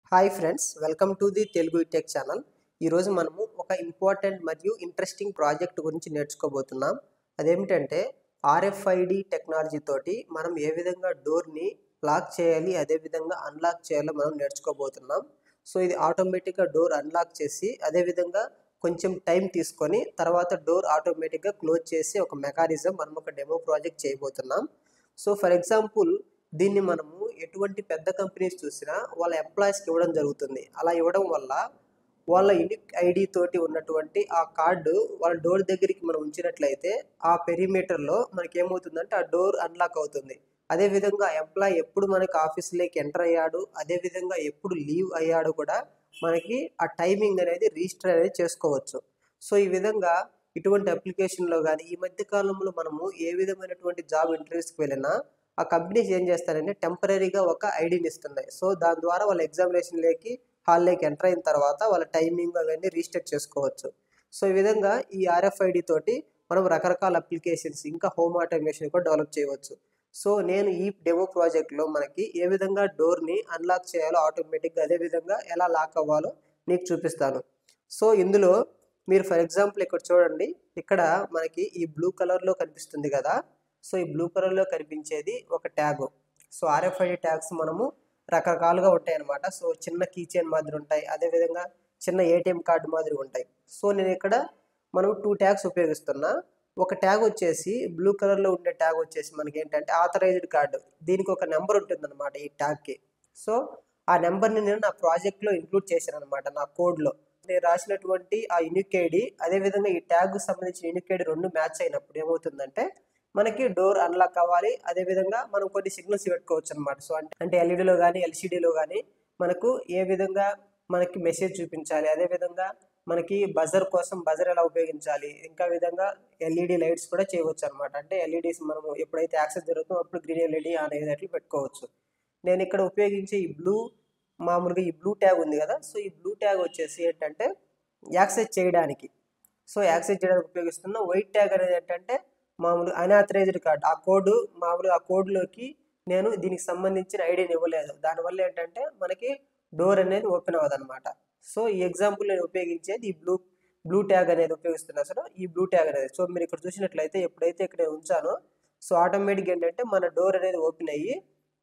Hi friends welcome to the Telugu tech channel ఈరోజు మనము ఒక ఇంపార్టెంట్ మరియు ఇంట్రెస్టింగ్ ప్రాజెక్ట్ గురించి నేర్చుకోబోతున్నాం అదేమిటంటే ఆర్ఎఫ్ఐడి టెక్నాలజీ తోటి మనం ఏ విధంగా డోర్ని లాక్ చేయాలి అదేవిధంగా అన్లాక్ చేయాలో మనం నేర్చుకోబోతున్నాం సో ఇది ఆటోమేటిక్గా డోర్ అన్లాక్ చేసి అదేవిధంగా కొంచెం టైం తీసుకొని తర్వాత డోర్ ఆటోమేటిక్గా క్లోజ్ చేసి ఒక మెకానిజం మనం ఒక డెమో ప్రాజెక్ట్ చేయబోతున్నాం సో ఫర్ ఎగ్జాంపుల్ దీన్ని మనము ఎటువంటి పెద్ద కంపెనీస్ చూసినా వాళ్ళ ఎంప్లాయీస్కి ఇవ్వడం జరుగుతుంది అలా ఇవ్వడం వల్ల వాళ్ళ యూనిక్ ఐడి తోటి ఉన్నటువంటి ఆ కార్డు వాళ్ళ డోర్ దగ్గరికి మనం ఉంచినట్లయితే ఆ పెరిమీటర్లో మనకి ఏమవుతుందంటే ఆ డోర్ అన్లాక్ అవుతుంది అదేవిధంగా ఎంప్లాయ్ ఎప్పుడు మనకి ఆఫీస్లోకి ఎంటర్ అయ్యాడు అదేవిధంగా ఎప్పుడు లీవ్ అయ్యాడు కూడా మనకి ఆ టైమింగ్ అనేది రిజిస్టర్ అనేది చేసుకోవచ్చు సో ఈ విధంగా ఇటువంటి అప్లికేషన్లో కానీ ఈ మధ్య కాలంలో మనము ఏ విధమైనటువంటి జాబ్ ఇంటర్వ్యూస్కి వెళ్ళినా ఆ కంపెనీస్ ఏం చేస్తారంటే టెంపరీగా ఒక ఐడిని ఇస్తున్నాయి సో దాని ద్వారా వాళ్ళ ఎగ్జామినేషన్లోకి హాల్లోకి ఎంటర్ అయిన తర్వాత వాళ్ళ టైమింగ్ అవన్నీ రీస్టార్ట్ చేసుకోవచ్చు సో ఈ విధంగా ఈ ఆర్ఎఫ్ఐడి తోటి మనం రకరకాల అప్లికేషన్స్ ఇంకా హోమ్ ఆటోమేషన్ కూడా డెవలప్ చేయవచ్చు సో నేను ఈ డెమో ప్రాజెక్ట్లో మనకి ఏ విధంగా డోర్ని అన్లాక్ చేయాలో ఆటోమేటిక్గా అదే విధంగా ఎలా లాక్ అవ్వాలో నీకు చూపిస్తాను సో ఇందులో మీరు ఫర్ ఎగ్జాంపుల్ ఇక్కడ చూడండి ఇక్కడ మనకి ఈ బ్లూ కలర్లో కనిపిస్తుంది కదా సో ఈ బ్లూ కలర్లో కనిపించేది ఒక ట్యాగ్ సో ఆర్ఎఫ్ఐడి ట్యాగ్స్ మనము రకరకాలుగా ఉంటాయి అన్నమాట సో చిన్న కీ చైన్ మాదిరి ఉంటాయి అదేవిధంగా చిన్న ఏటీఎం కార్డు మాదిరి ఉంటాయి సో నేను ఇక్కడ మనం టూ ట్యాగ్స్ ఉపయోగిస్తున్నా ఒక ట్యాగ్ వచ్చేసి బ్లూ కలర్లో ఉండే ట్యాగ్ వచ్చేసి మనకి ఏంటంటే ఆథరైజ్డ్ కార్డు దీనికి ఒక నెంబర్ ఉంటుందన్నమాట ఈ ట్యాగ్కి సో ఆ నెంబర్ని నేను నా ప్రాజెక్ట్లో ఇంక్లూడ్ చేశాను అనమాట నా కోడ్లో నేను రాసినటువంటి ఆ యూనిక్ ఐడి అదేవిధంగా ఈ ట్యాగ్ సంబంధించిన యూనిక్ ఐడి రెండు మ్యాచ్ అయినప్పుడు ఏమవుతుందంటే మనకి డోర్ అన్లాక్ అవ్వాలి అదేవిధంగా మనం కొన్ని సిగ్నల్స్ పెట్టుకోవచ్చు అనమాట సో అంటే అంటే ఎల్ఈడిలో కానీ ఎల్సిడిలో కానీ మనకు ఏ విధంగా మనకి మెసేజ్ చూపించాలి అదేవిధంగా మనకి బజర్ కోసం బజర్ ఎలా ఉపయోగించాలి ఇంకా విధంగా ఎల్ఈడి లైట్స్ కూడా చేయవచ్చు అనమాట అంటే ఎల్ఈడీస్ మనము ఎప్పుడైతే యాక్సెస్ జరుగుతుందో అప్పుడు గ్రీన్ ఎల్ఈడి ఆన్ అయ్యేటట్లు పెట్టుకోవచ్చు నేను ఇక్కడ ఉపయోగించే ఈ బ్లూ మామూలుగా ఈ బ్లూ ట్యాగ్ ఉంది కదా సో ఈ బ్లూ ట్యాగ్ వచ్చేసి ఏంటంటే యాక్సెస్ చేయడానికి సో యాక్సెస్ చేయడానికి ఉపయోగిస్తున్న వైట్ ట్యాగ్ అనేది ఏంటంటే మామూలు అన్ఆథరైజ్డ్ కార్డ్ ఆ కోడ్ మామూలు ఆ కోడ్లోకి నేను దీనికి సంబంధించిన ఐడియాని ఇవ్వలేదు దానివల్ల ఏంటంటే మనకి డోర్ అనేది ఓపెన్ అవ్వదు అనమాట సో ఈ ఎగ్జాంపుల్ నేను ఉపయోగించేది ఈ బ్లూ బ్లూ ట్యాగ్ అనేది ఉపయోగిస్తున్నా అసలు ఈ బ్లూ ట్యాగ్ అనేది సో మీరు ఇక్కడ చూసినట్లయితే ఎప్పుడైతే ఇక్కడ నేను ఉంచానో సో ఆటోమేటిక్ ఏంటంటే మన డోర్ అనేది ఓపెన్ అయ్యి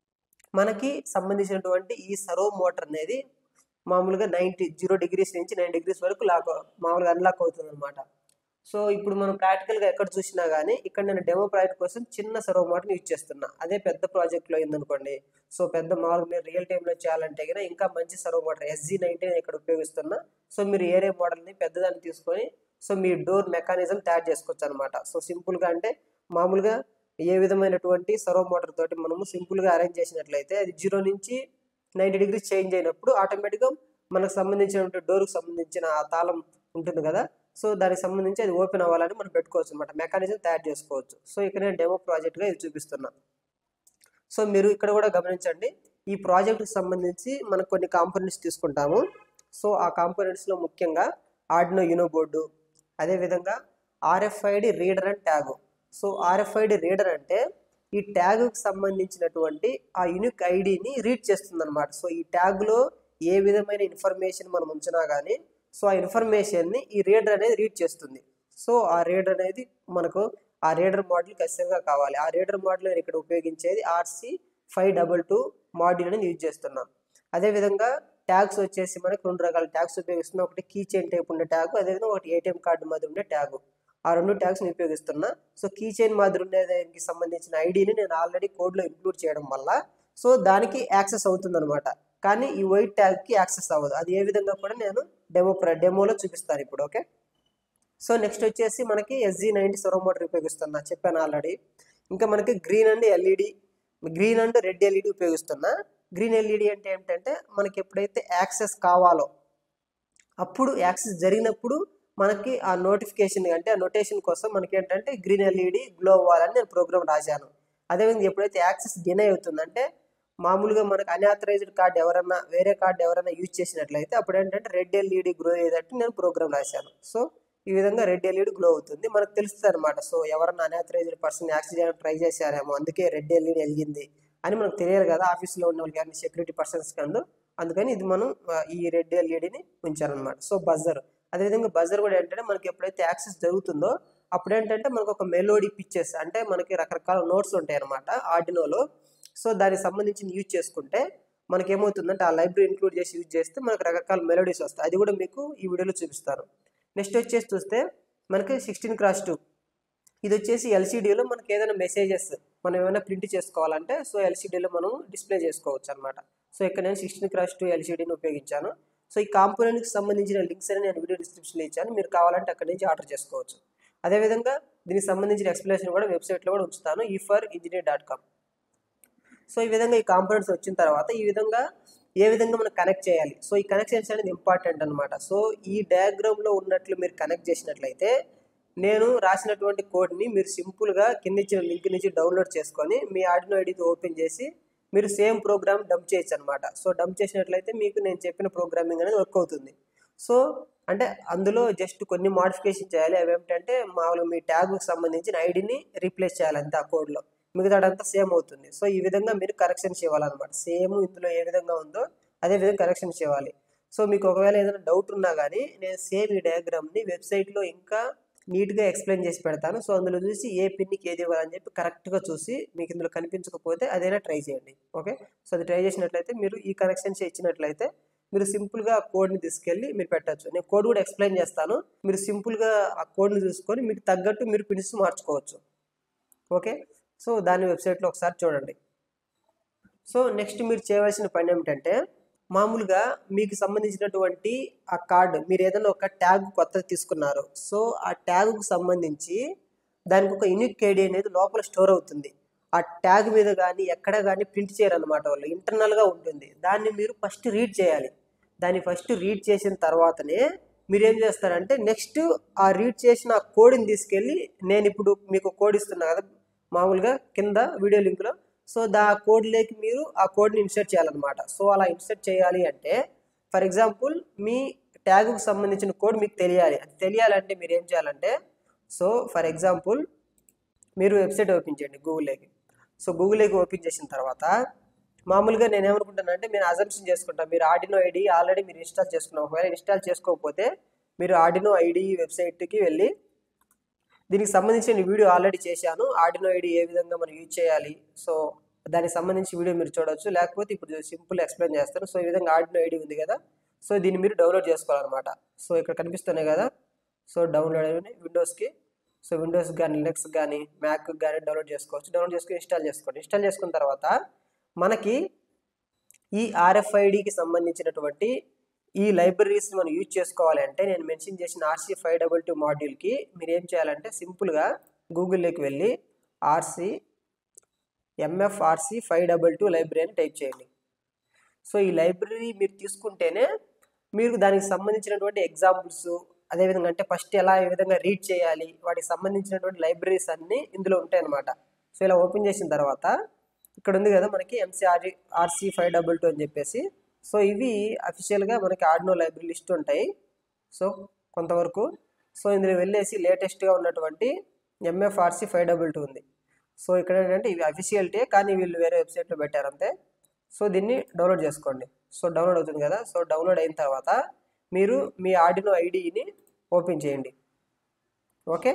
మనకి సంబంధించినటువంటి ఈ సరో మోటార్ అనేది మామూలుగా నైంటీ జీరో డిగ్రీస్ నుంచి నైన్ డిగ్రీస్ వరకు లాక్ మామూలుగా అన్లాక్ అవుతుంది అనమాట సో ఇప్పుడు మనం ప్రాక్టికల్గా ఎక్కడ చూసినా కానీ ఇక్కడ నేను డెమో ప్రాజెక్ట్ కోసం చిన్న సర్వో మోటార్ని యూజ్ చేస్తున్నా అదే పెద్ద ప్రాజెక్ట్లో అయిందనుకోండి సో పెద్ద మామూలుగా మీరు రియల్ టైంలో చేయాలంటే కనుక ఇంకా మంచి సర్వో మోటార్ ఎస్జీ నైన్టీన్ ఇక్కడ ఉపయోగిస్తున్నా సో మీరు ఏరే మోడల్ని పెద్దదాన్ని తీసుకొని సో మీ డోర్ మెకానిజం తయారు చేసుకోవచ్చు అనమాట సో సింపుల్గా అంటే మామూలుగా ఏ విధమైనటువంటి సర్వో మోటార్ తోటి మనము సింపుల్గా అరేంజ్ చేసినట్లయితే అది జీరో నుంచి నైంటీ డిగ్రీస్ చేంజ్ అయినప్పుడు ఆటోమేటిక్గా మనకు సంబంధించినటువంటి డోర్కి సంబంధించిన ఆ తాళం ఉంటుంది కదా సో దానికి సంబంధించి అది ఓపెన్ అవ్వాలని మనం పెట్టుకోవచ్చు అనమాట మెకానిజం తయారు చేసుకోవచ్చు సో ఇక్కడ నేను డెమో ప్రాజెక్ట్గా ఇది చూపిస్తున్నా సో మీరు ఇక్కడ కూడా గమనించండి ఈ ప్రాజెక్ట్కి సంబంధించి మనం కొన్ని కాంపోనెంట్స్ తీసుకుంటాము సో ఆ కాంపోనెంట్స్లో ముఖ్యంగా ఆర్డినో యూనో బోర్డు అదేవిధంగా RFID reader and tag so RFID reader అంటే ఈ ట్యాగ్కి సంబంధించినటువంటి ఆ యూనిక్ ఐడిని రీడ్ చేస్తుంది అనమాట సో ఈ ట్యాగ్లో ఏ విధమైన ఇన్ఫర్మేషన్ మనం ఉంచినా కానీ సో ఆ ఇన్ఫర్మేషన్ని ఈ రీడర్ అనేది రీడ్ చేస్తుంది సో ఆ రీడర్ అనేది మనకు ఆ రీడర్ మోడల్ ఖచ్చితంగా కావాలి ఆ రీడర్ మోడల్ నేను ఇక్కడ ఉపయోగించేది RC five double two module అనేది యూజ్ చేస్తున్నాం అదేవిధంగా ట్యాగ్స్ వచ్చేసి మనకు రెండు రకాల ట్యాగ్స్ ఉపయోగిస్తున్నాం ఒకటి కీ చైన్ టైప్ ఉండే ట్యాగ్ అదేవిధంగా ఒకటి ఏటీఎం కార్డు మాదిరి ఉండే ట్యాగ్ ఆ రెండు ట్యాగ్స్ని ఉపయోగిస్తున్నా సో కీ చైన్ మాదిరి ఉండే దానికి సంబంధించిన ఐడిని నేను ఆల్రెడీ కోడ్లో ఇంక్లూడ్ చేయడం వల్ల సో దానికి యాక్సెస్ అవుతుందన్నమాట కానీ ఈ వైట్ ట్యాగ్కి యాక్సెస్ అవ్వదు అది ఏ విధంగా కూడా నేను డెమో డెమోలో చూపిస్తాను ఇప్పుడు ఓకే సో నెక్స్ట్ వచ్చేసి మనకి ఎస్జీ నైంటీ సొరో మోటార్ ఉపయోగిస్తున్నా చెప్పాను ఆల్రెడీ ఇంకా మనకి green and LED green and red LED ఉపయోగిస్తున్నా గ్రీన్ ఎల్ఈడి అంటే ఏంటంటే మనకి ఎప్పుడైతే యాక్సెస్ కావాలో అప్పుడు యాక్సెస్ జరిగినప్పుడు మనకి ఆ నోటిఫికేషన్ అంటే ఆ నోటేషన్ కోసం మనకి ఏంటంటే గ్రీన్ ఎల్ఈడి గ్లో అవ్వాలని నేను ప్రోగ్రామ్ రాశాను అదేవిధంగా ఎప్పుడైతే యాక్సెస్ డినై అవుతుందంటే మామూలుగా మనకు అన్ఆథరైజ్డ్ కార్డ్ ఎవరైనా వేరే కార్డ్ ఎవరైనా యూజ్ చేసినట్లయితే అప్పుడు ఏంటంటే రెడ్ ఎల్ఈడి గ్లో అయ్యేటట్టు నేను ప్రోగ్రామ్ రాశాను సో ఈ విధంగా రెడ్ ఎల్ఈడి గ్లో అవుతుంది మనకు తెలుస్తుంది అనమాట సో ఎవరన్నా అన్ఆథరైజ్డ్ పర్సన్ యాక్సెస్ చేయడానికి ట్రై చేశారేమో అందుకే రెడ్ ఎల్ఈడి వెలిగింది అని మనకు తెలియదు కదా ఆఫీస్లో ఉన్న వాళ్ళకి కానీ సెక్యూరిటీ పర్సన్స్ కందు అందుకని ఇది మనం ఆ, ఈ రెడ్ ఎల్ఈడిని ఉంచారనమాట సో బజర్ అదేవిధంగా బజర్ కూడా ఏంటంటే మనకి ఎప్పుడైతే యాక్సెస్ జరుగుతుందో అప్పుడు ఏంటంటే మనకు ఒక మెలోడీ పిక్చర్స్ అంటే మనకి రకరకాల నోట్స్ ఉంటాయి అనమాట ఆర్డినోలో సో దానికి సంబంధించి యూజ్ చేసుకుంటే మనకి ఏమవుతుందంటే ఆ లైబ్రరీ ఇంక్లూడ్ చేసి యూజ్ చేస్తే మనకు రకరకాల మెలోడీస్ వస్తాయి అది కూడా మీకు ఈ వీడియోలో చూపిస్తాను నెక్స్ట్ వచ్చేసి చూస్తే మనకి సిక్స్టీన్ క్రాస్ టూ ఇది వచ్చేసి ఎల్సీడీలో మనకి ఏదైనా మెసేజెస్ మనం ఏమైనా ప్రింట్ చేసుకోవాలంటే సో ఎల్సీడీలో మనం డిస్ప్లే చేసుకోవచ్చు అనమాట సో ఇక్కడ నేను సిక్స్టీన్ క్రాస్ టూ ఎల్సీడీని ఉపయోగించాను సో ఈ కాంపోనెంట్కి సంబంధించిన లింక్స్ అని నేను వీడియో డిస్క్రిప్షన్లో ఇచ్చాను మీరు కావాలంటే అక్కడ నుంచి ఆర్డర్ చేసుకోవచ్చు అదేవిధంగా దీనికి సంబంధించిన ఎక్స్ప్లెనేషన్ కూడా వెబ్సైట్లో కూడా ఉంచుతాను ఈ for engineer dot com so ఈ విధంగా ఈ కాంపోనెంట్స్ వచ్చిన తర్వాత ఈ విధంగా ఏ విధంగా మనం కనెక్ట్ చేయాలి సో ఈ కనెక్షన్స్ అనేది ఇంపార్టెంట్ అనమాట సో ఈ డయాగ్రామ్లో ఉన్నట్లు మీరు కనెక్ట్ చేసినట్లయితే నేను రాసినటువంటి కోడ్ని మీరు సింపుల్గా కింద ఇచ్చిన లింక్ నుంచి డౌన్లోడ్ చేసుకొని మీ ఆడినో ఐడితో ఓపెన్ చేసి మీరు సేమ్ ప్రోగ్రామ్ డంప్ చేయొచ్చు అనమాట సో డంప్ చేసినట్లయితే మీకు నేను చెప్పిన ప్రోగ్రామింగ్ అనేది వర్క్ అవుతుంది సో అంటే అందులో జస్ట్ కొన్ని మోడిఫికేషన్ చేయాలి అవి ఏమిటంటే మామూలుగా మీ ట్యాగ్కి సంబంధించిన ఐడిని రీప్లేస్ చేయాలి అంతే ఆ కోడ్లో మిగతాడంతా సేమ్ అవుతుంది సో ఈ విధంగా మీరు కరెక్షన్స్ ఇవ్వాలన్నమాట సేమ్ ఇందులో ఏ విధంగా ఉందో అదే విధంగా కరెక్షన్స్ ఇవ్వాలి సో మీకు ఒకవేళ ఏదైనా డౌట్ ఉన్నా కానీ నేను సేమ్ ఈ డయాగ్రామ్ని వెబ్సైట్లో ఇంకా నీట్గా ఎక్స్ప్లెయిన్ చేసి పెడతాను సో అందులో చూసి ఏ పిన్నికి ఏది ఇవ్వాలని చెప్పి కరెక్ట్గా చూసి మీకు ఇందులో కనిపించకపోతే అదైనా ట్రై చేయండి ఓకే సో అది ట్రై చేసినట్లయితే మీరు ఈ కనెక్షన్స్ ఇచ్చినట్లయితే మీరు సింపుల్గా ఆ కోడ్ని తీసుకెళ్ళి మీరు పెట్టచ్చు నేను కోడ్ కూడా ఎక్స్ప్లెయిన్ చేస్తాను మీరు సింపుల్గా ఆ కోడ్ని చూసుకొని మీకు తగ్గట్టు మీరు పిన్స్ మార్చుకోవచ్చు ఓకే సో దాని వెబ్సైట్లో ఒకసారి చూడండి సో నెక్స్ట్ మీరు చేయవలసిన పని ఏమిటంటే మామూలుగా మీకు సంబంధించినటువంటి ఆ కార్డు మీరు ఏదైనా ఒక ట్యాగ్ కొత్తది తీసుకున్నారు సో ఆ ట్యాగ్కు సంబంధించి దానికి ఒక యూనిక్ ఐడి అనేది లోపల స్టోర్ అవుతుంది ఆ ట్యాగ్ మీద కానీ ఎక్కడ కానీ ప్రింట్ చేయరు అనమాట వాళ్ళు ఇంటర్నల్గా ఉంటుంది దాన్ని మీరు ఫస్ట్ రీడ్ చేయాలి దాన్ని ఫస్ట్ రీడ్ చేసిన తర్వాతనే మీరు ఏం చేస్తారంటే నెక్స్ట్ ఆ రీడ్ చేసిన ఆ కోడ్ని తీసుకెళ్ళి నేను ఇప్పుడు మీకు కోడ్ ఇస్తున్నా కదా మామూలుగా కింద వీడియో లింక్లో సో దా కోడ్లోకి మీరు ఆ కోడ్ని ఇన్సర్ట్ చేయాలన్నమాట సో అలా ఇన్సర్ట్ చేయాలి అంటే ఫర్ ఎగ్జాంపుల్ మీ ట్యాగ్కు సంబంధించిన కోడ్ మీకు తెలియాలి అది తెలియాలంటే మీరు ఏం చేయాలంటే సో ఫర్ ఎగ్జాంపుల్ మీరు వెబ్సైట్ ఓపెన్ చేయండి గూగుల్లోకి సో గూగుల్లోకి ఓపెన్ చేసిన తర్వాత మామూలుగా నేను ఏమనుకుంటానంటే నేను అజంప్షన్ చేసుకుంటాను మీరు ఆడినో ఐడి ఆల్రెడీ మీరు ఇన్స్టాల్ చేసుకున్నాం ఒకవేళ ఇన్స్టాల్ చేసుకోకపోతే మీరు ఆడినో ఐడి వెబ్సైట్కి వెళ్ళి దీనికి సంబంధించిన వీడియో ఆల్రెడీ చేశాను ఆడినో ఐడి ఏ విధంగా మనం యూజ్ చేయాలి సో దానికి సంబంధించి వీడియో మీరు చూడొచ్చు లేకపోతే ఇప్పుడు సింపుల్ ఎక్స్ప్లెయిన్ చేస్తాను సో ఈ విధంగా ఆడినో ఐడి ఉంది కదా సో దీన్ని మీరు డౌన్లోడ్ చేసుకోవాలన్నమాట సో ఇక్కడ కనిపిస్తున్నాయి కదా సో డౌన్లోడ్ అయిన విండోస్కి సో విండోస్ కానీ లినక్స్ కానీ మ్యాక్ కానీ డౌన్లోడ్ చేసుకోవచ్చు డౌన్లోడ్ చేసుకుని ఇన్స్టాల్ చేసుకోండి ఇన్స్టాల్ చేసుకున్న తర్వాత మనకి ఈ ఆర్ఎఫ్ఐడికి సంబంధించినటువంటి ఈ లైబ్రరీస్ మనం యూజ్ చేసుకోవాలి అంటే నేను మెన్షన్ చేసిన ఆర్సీ ఫైవ్ డబల్ టూ మాడ్యూల్కి మీరు ఏం చేయాలంటే సింపుల్గా గూగుల్లోకి వెళ్ళి RC MFRC five double two library అని టైప్ చేయండి సో ఈ లైబ్రరీ మీరు తీసుకుంటేనే మీరు దానికి సంబంధించినటువంటి ఎగ్జాంపుల్స్ అదేవిధంగా అంటే ఫస్ట్ ఎలా ఏ విధంగా రీడ్ చేయాలి వాటికి సంబంధించినటువంటి లైబ్రరీస్ అన్నీ ఇందులో ఉంటాయన్నమాట సో ఇలా ఓపెన్ చేసిన తర్వాత ఇక్కడ ఉంది కదా మనకి MCR RC five double two అని చెప్పేసి సో ఇవి అఫీషియల్గా మనకి ఆర్డినో లైబ్రరీ లిస్ట్ ఉంటాయి సో కొంతవరకు సో ఇందులో వెళ్ళేసి లేటెస్ట్గా ఉన్నటువంటి ఎంఎఫ్ఆర్సీ ఫైవ్ డబల్ టూ ఉంది సో ఇక్కడ ఏంటంటే ఇవి అఫీషియల్టే కానీ వీళ్ళు వేరే వెబ్సైట్లో పెట్టారు అంతే సో దీన్ని డౌన్లోడ్ చేసుకోండి సో డౌన్లోడ్ అవుతుంది కదా సో డౌన్లోడ్ అయిన తర్వాత మీరు మీ ఆర్డినో ఐడిని ఓపెన్ చేయండి ఓకే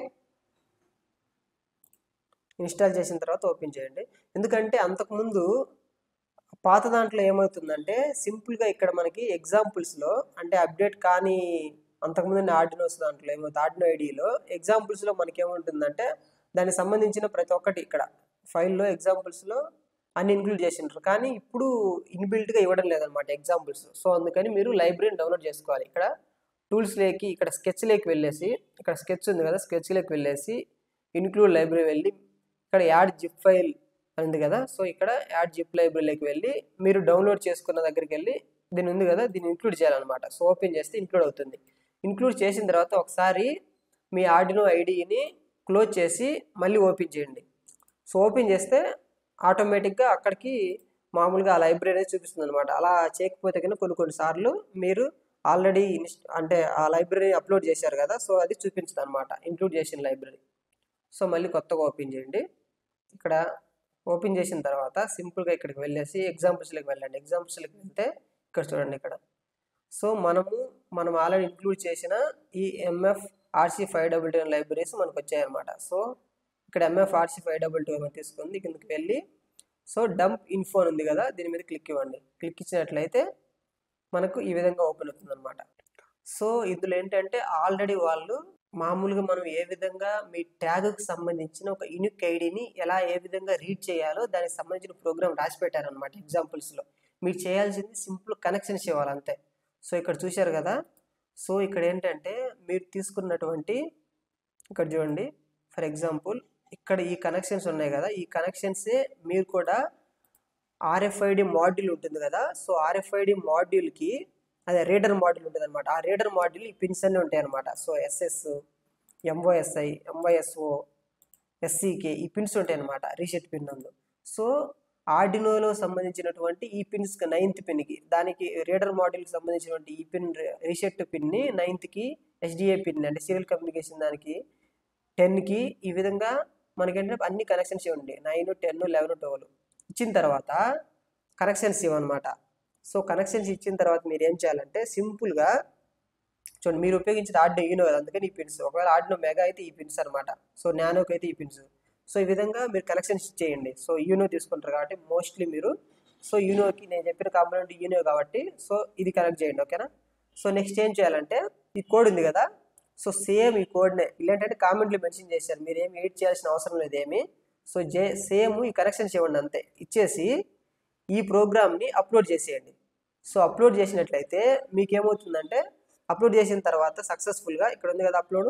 ఇన్స్టాల్ చేసిన తర్వాత ఓపెన్ చేయండి ఎందుకంటే అంతకుముందు పాత దాంట్లో ఏమవుతుందంటే సింపుల్గా ఇక్కడ మనకి ఎగ్జాంపుల్స్లో అంటే అప్డేట్ కానీ అంతకుముందు ఆర్డినోస్ దాంట్లో ఏమవుతుంది ఆర్డినో ఐడిలో ఎగ్జాంపుల్స్లో మనకి ఏముంటుందంటే దానికి సంబంధించిన ప్రతి ఒక్కటి ఇక్కడ ఫైల్లో ఎగ్జాంపుల్స్లో అన్ని ఇంక్లూడ్ చేసింటారు కానీ ఇప్పుడు ఇన్బిల్ట్గా ఇవ్వడం లేదనమాట ఎగ్జాంపుల్స్ సో అందుకని మీరు లైబ్రరీని డౌన్లోడ్ చేసుకోవాలి ఇక్కడ టూల్స్ లేకి ఇక్కడ స్కెచ్ లేకి వెళ్ళేసి ఇక్కడ స్కెచ్ ఉంది కదా స్కెచ్ లేకి వెళ్ళేసి ఇన్క్లూడ్ లైబ్రరీ వెళ్ళి ఇక్కడ యాడ్ జిప్ ఫైల్ ఉంది కదా సో ఇక్కడ యాడ్ జిప్ లైబ్రరీలోకి వెళ్ళి మీరు డౌన్లోడ్ చేసుకున్న దగ్గరికి వెళ్ళి దీని ఉంది కదా దీన్ని ఇంక్లూడ్ చేయాలన్నమాట సో ఓపెన్ చేస్తే ఇంక్లూడ్ అవుతుంది ఇంక్లూడ్ చేసిన తర్వాత ఒకసారి మీ ఆర్డినో ఐడిని క్లోజ్ చేసి మళ్ళీ ఓపెన్ చేయండి సో ఓపెన్ చేస్తే ఆటోమేటిక్గా అక్కడికి మామూలుగా ఆ లైబ్రరీ అనేది చూపిస్తుంది అనమాట అలా చేయకపోతే కన్నా కొన్ని కొన్ని సార్లు మీరు ఆల్రెడీ అంటే ఆ లైబ్రరీ అప్లోడ్ చేశారు కదా సో అది చూపించదు అనమాట ఇంక్లూడ్ చేసిన లైబ్రరీ సో మళ్ళీ కొత్తగా ఓపెన్ చేయండి ఇక్కడ ఓపెన్ చేసిన తర్వాత సింపుల్గా ఇక్కడికి వెళ్ళేసి ఎగ్జాంపుల్స్లోకి వెళ్ళండి ఎగ్జాంపుల్స్లోకి వెళ్తే ఇక్కడ చూడండి ఇక్కడ సో మనము మనం ఆల్రెడీ ఇంక్లూడ్ చేసిన ఈ MF RC five double two libraries మనకు వచ్చాయన్నమాట సో ఇక్కడ MF RC five double two అని తీసుకుంది కిందకి వెళ్ళి సో డంప్ ఇన్ఫో ఉంది కదా దీని మీద క్లిక్ ఇవ్వండి క్లిక్ ఇచ్చినట్లయితే మనకు ఈ విధంగా ఓపెన్ అవుతుంది అనమాట సో ఇందులో ఏంటంటే ఆల్రెడీ వాళ్ళు మామూలుగా మనం ఏ విధంగా మీ ట్యాగ్కి సంబంధించిన ఒక యూనిక్ ఐడిని ఎలా ఏ విధంగా రీడ్ చేయాలో దానికి సంబంధించిన ప్రోగ్రామ్ రాసి పెట్టారనమాట ఎగ్జాంపుల్స్లో మీరు చేయాల్సింది సింపుల్ కనెక్షన్స్ ఇవ్వాలి అంతే సో ఇక్కడ చూశారు కదా సో ఇక్కడ ఏంటంటే మీరు తీసుకున్నటువంటి ఇక్కడ చూడండి ఫర్ ఎగ్జాంపుల్ ఇక్కడ ఈ కనెక్షన్స్ ఉన్నాయి కదా ఈ కనెక్షన్సే మీరు కూడా ఆర్ఎఫ్ఐడి మాడ్యూల్ ఉంటుంది కదా సో ఆర్ఎఫ్ఐడి మాడ్యూల్కి అదే రీడర్ మాడ్యూల్ ఉంటుంది అనమాట ఆ రీడర్ మాడ్యూల్ ఈ పిన్స్ అన్నీ ఉంటాయి అనమాట సో ఎస్ఎస్ ఎంఓఎస్ఐ ఎంవైఎస్ఓ ఎస్సీకే ఈ పిన్స్ ఉంటాయి అనమాట రీసెట్ పిన్ నందు సో ఆర్డినోలో సంబంధించినటువంటి ఈ పిన్స్ నైన్త్ పిన్కి దానికి రీడర్ మాడ్యూల్కి సంబంధించినటువంటి ఈ పిన్ రీసెట్ పిన్ని నైన్త్కి ఎస్డిఏ పిన్ అంటే సీరియల్ కమ్యూనికేషన్ దానికి టెన్కి ఈ విధంగా మనకేంటంటే అన్ని కనెక్షన్స్ ఇవ్వండి నైన్ టెన్ లెవెన్ ట్వెల్వ్ ఇచ్చిన తర్వాత కనెక్షన్స్ ఇవ్వనమాట సో కనెక్షన్స్ ఇచ్చిన తర్వాత మీరు ఏం చేయాలంటే సింపుల్గా చూడండి మీరు ఉపయోగించిన ఆడినో యూనో కదా అందుకని ఈ పిన్స్ ఒకవేళ ఆడినో మెగా అయితే ఈ పిన్స్ అనమాట సో నానోకి అయితే ఈ పిన్స్ సో ఈ విధంగా మీరు కనెక్షన్స్ ఇచ్చేయండి సో యూనో తీసుకుంటారు కాబట్టి మోస్ట్లీ మీరు సో యూనోకి నేను చెప్పిన కాంపోనెంట్ యూనో కాబట్టి సో ఇది కనెక్ట్ చేయండి ఓకేనా సో నెక్స్ట్ ఏం చేయాలంటే ఈ కోడ్ ఉంది కదా సో సేమ్ ఈ కోడ్నే ఇలాంటి కామెంట్లు మెన్షన్ చేశారు మీరు ఏమి ఎడిట్ చేయాల్సిన అవసరం లేదు ఏమి సో జే సేమ్ ఈ కనెక్షన్స్ ఇవ్వండి అంతే ఇచ్చేసి ఈ ప్రోగ్రామ్ని అప్లోడ్ చేసేయండి సో అప్లోడ్ చేసినట్లయితే మీకు ఏమవుతుందంటే అప్లోడ్ చేసిన తర్వాత సక్సెస్ఫుల్గా ఇక్కడ ఉంది కదా అప్లోడ్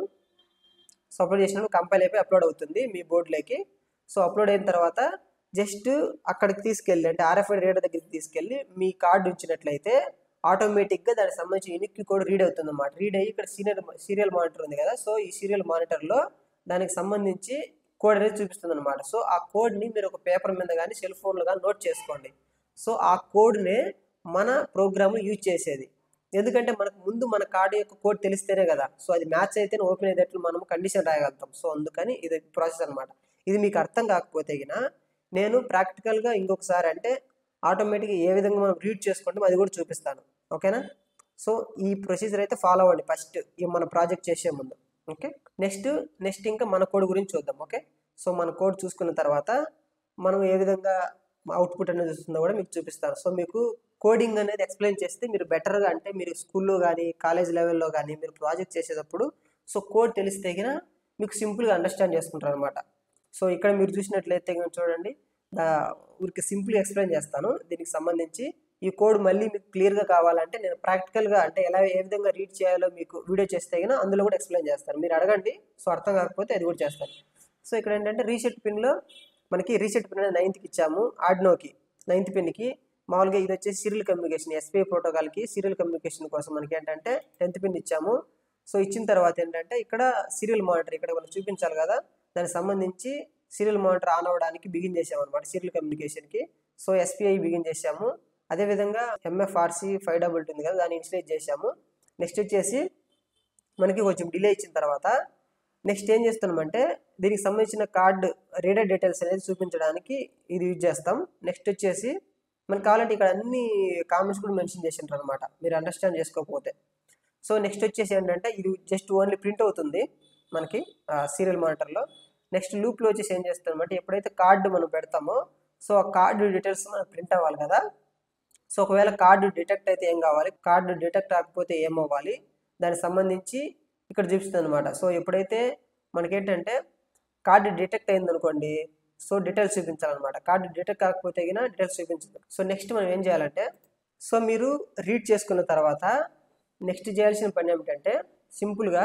సో అప్లోడ్ చేసినప్పుడు కంపైల్ అయిపోయి అప్లోడ్ అవుతుంది మీ బోర్డులోకి సో అప్లోడ్ అయిన తర్వాత జస్ట్ అక్కడికి తీసుకెళ్ళి అంటే ఆర్ఎఫ్ఐ రీడర్ దగ్గరికి తీసుకెళ్ళి మీ కార్డు ఉంచినట్లయితే ఆటోమేటిక్గా దానికి సంబంధించి యూనిక్ కోడ్ రీడ్ అవుతుంది అన్నమాట రీడ్ అయ్యి ఇక్కడ సీరియల్ సీరియల్ మానిటర్ ఉంది కదా సో ఈ సీరియల్ మానిటర్లో దానికి సంబంధించి కోడ్ అనేది చూపిస్తుంది అనమాట సో ఆ కోడ్ని మీరు ఒక పేపర్ మీద కానీ సెల్ ఫోన్లో కానీ నోట్ చేసుకోండి సో ఆ కోడ్నే మన ప్రోగ్రామ్ యూజ్ చేసేది ఎందుకంటే మనకు ముందు మన కార్డు యొక్క కోడ్ తెలిస్తేనే కదా సో అది మ్యాచ్ అయితే ఓపెన్ అయ్యేటట్లు మనం కండిషన్ రాయగలుగుతాం సో అందుకని ఇది ప్రాసెస్ అనమాట ఇది మీకు అర్థం కాకపోతే గిన నేను ప్రాక్టికల్గా ఇంకొకసారి అంటే ఆటోమేటిక్గా ఏ విధంగా మనం రీడ్ చేసుకుంటాం అది కూడా చూపిస్తాను ఓకేనా సో ఈ ప్రొసీజర్ అయితే ఫాలో అవ్వండి ఫస్ట్ ఈ మన ప్రాజెక్ట్ చేసే ముందు ఓకే నెక్స్ట్ నెక్స్ట్ ఇంకా మన కోడ్ గురించి చూద్దాం ఓకే సో మన కోడ్ చూసుకున్న తర్వాత మనం ఏ విధంగా అవుట్పుట్ అనేది వస్తుందో కూడా మీకు చూపిస్తాను సో మీకు కోడింగ్ అనేది ఎక్స్ప్లెయిన్ చేస్తే మీరు బెటర్గా అంటే మీరు స్కూల్లో కానీ కాలేజ్ లెవెల్లో కానీ మీరు ప్రాజెక్ట్ చేసేటప్పుడు సో కోడ్ తెలిస్తే గిన మీకు సింపుల్గా అండర్స్టాండ్ చేసుకుంటారు అనమాట సో ఇక్కడ మీరు చూసినట్లయితే కనుక చూడండి ఊరికి సింపుల్గా ఎక్స్ప్లెయిన్ చేస్తాను దీనికి సంబంధించి ఈ కోడ్ మళ్ళీ మీకు క్లియర్గా కావాలంటే నేను ప్రాక్టికల్గా అంటే ఎలా ఏ విధంగా రీడ్ చేయాలో మీకు వీడియో చేస్తే కనుక అందులో కూడా ఎక్స్ప్లెయిన్ చేస్తాను మీరు అడగండి సో అర్థం కాకపోతే అది కూడా చేస్తాను సో ఇక్కడ ఏంటంటే రీసెట్ పిన్లో మనకి రీసెట్ పిన్ అనేది నైన్త్కి ఇచ్చాము ఆడ్నోకి నైన్త్ పిన్కి మామూలుగా ఇది వచ్చేసి సీరియల్ కమ్యూనికేషన్ ఎస్పీఐ ప్రోటోకాల్కి సీరియల్ కమ్యూనికేషన్ కోసం మనకి ఏంటంటే టెన్త్ పిన్ ఇచ్చాము సో ఇచ్చిన తర్వాత ఏంటంటే ఇక్కడ సీరియల్ మానిటర్ ఇక్కడ మనకు చూపించాలి కదా దానికి సంబంధించి సీరియల్ మానిటర్ ఆన్ అవ్వడానికి బిగిన్ చేసాము అనమాట సీరియల్ కమ్యూనికేషన్కి సో ఎస్పీఐ బిగిన్ చేసాము అదేవిధంగా ఎంఎఫ్ఆర్సీ ఫైవ్ డబుల్ ఉంది కదా దాన్ని ఇన్స్టేట్ చేసాము నెక్స్ట్ వచ్చేసి మనకి కొంచెం డిలే ఇచ్చిన తర్వాత నెక్స్ట్ ఏం చేస్తున్నామంటే దీనికి సంబంధించిన కార్డు రీడర్ డీటెయిల్స్ అనేది చూపించడానికి ఇది యూజ్ చేస్తాం నెక్స్ట్ వచ్చేసి మనకు కావాలంటే ఇక్కడ అన్ని కామెంట్స్ కూడా మెన్షన్ చేసి ఉంటారు అనమాట మీరు అండర్స్టాండ్ చేసుకోకపోతే సో నెక్స్ట్ వచ్చేసి ఏంటంటే ఇది జస్ట్ ఓన్లీ ప్రింట్ అవుతుంది మనకి సీరియల్ మానిటర్లో నెక్స్ట్ లూప్లో వచ్చేసి ఏం చేస్తామంటే ఎప్పుడైతే కార్డు మనం పెడతామో సో ఆ కార్డు డీటెయిల్స్ మనకు ప్రింట్ అవ్వాలి కదా సో ఒకవేళ కార్డు డిటెక్ట్ అయితే ఏం కావాలి కార్డు డిటెక్ట్ కాకపోతే ఏమవ్వాలి దానికి సంబంధించి ఇక్కడ చూపిస్తుంది అనమాట సో ఎప్పుడైతే మనకేంటంటే కార్డు డిటెక్ట్ అయింది అనుకోండి సో డీటెయిల్స్ చూపించాలన్నమాట కార్డు డిటెక్ట్ కాకపోతే గిన డీటెయిల్స్ చూపించదు సో నెక్స్ట్ మనం ఏం చేయాలంటే సో మీరు రీడ్ చేసుకున్న తర్వాత నెక్స్ట్ చేయాల్సిన పని ఏమిటంటే సింపుల్గా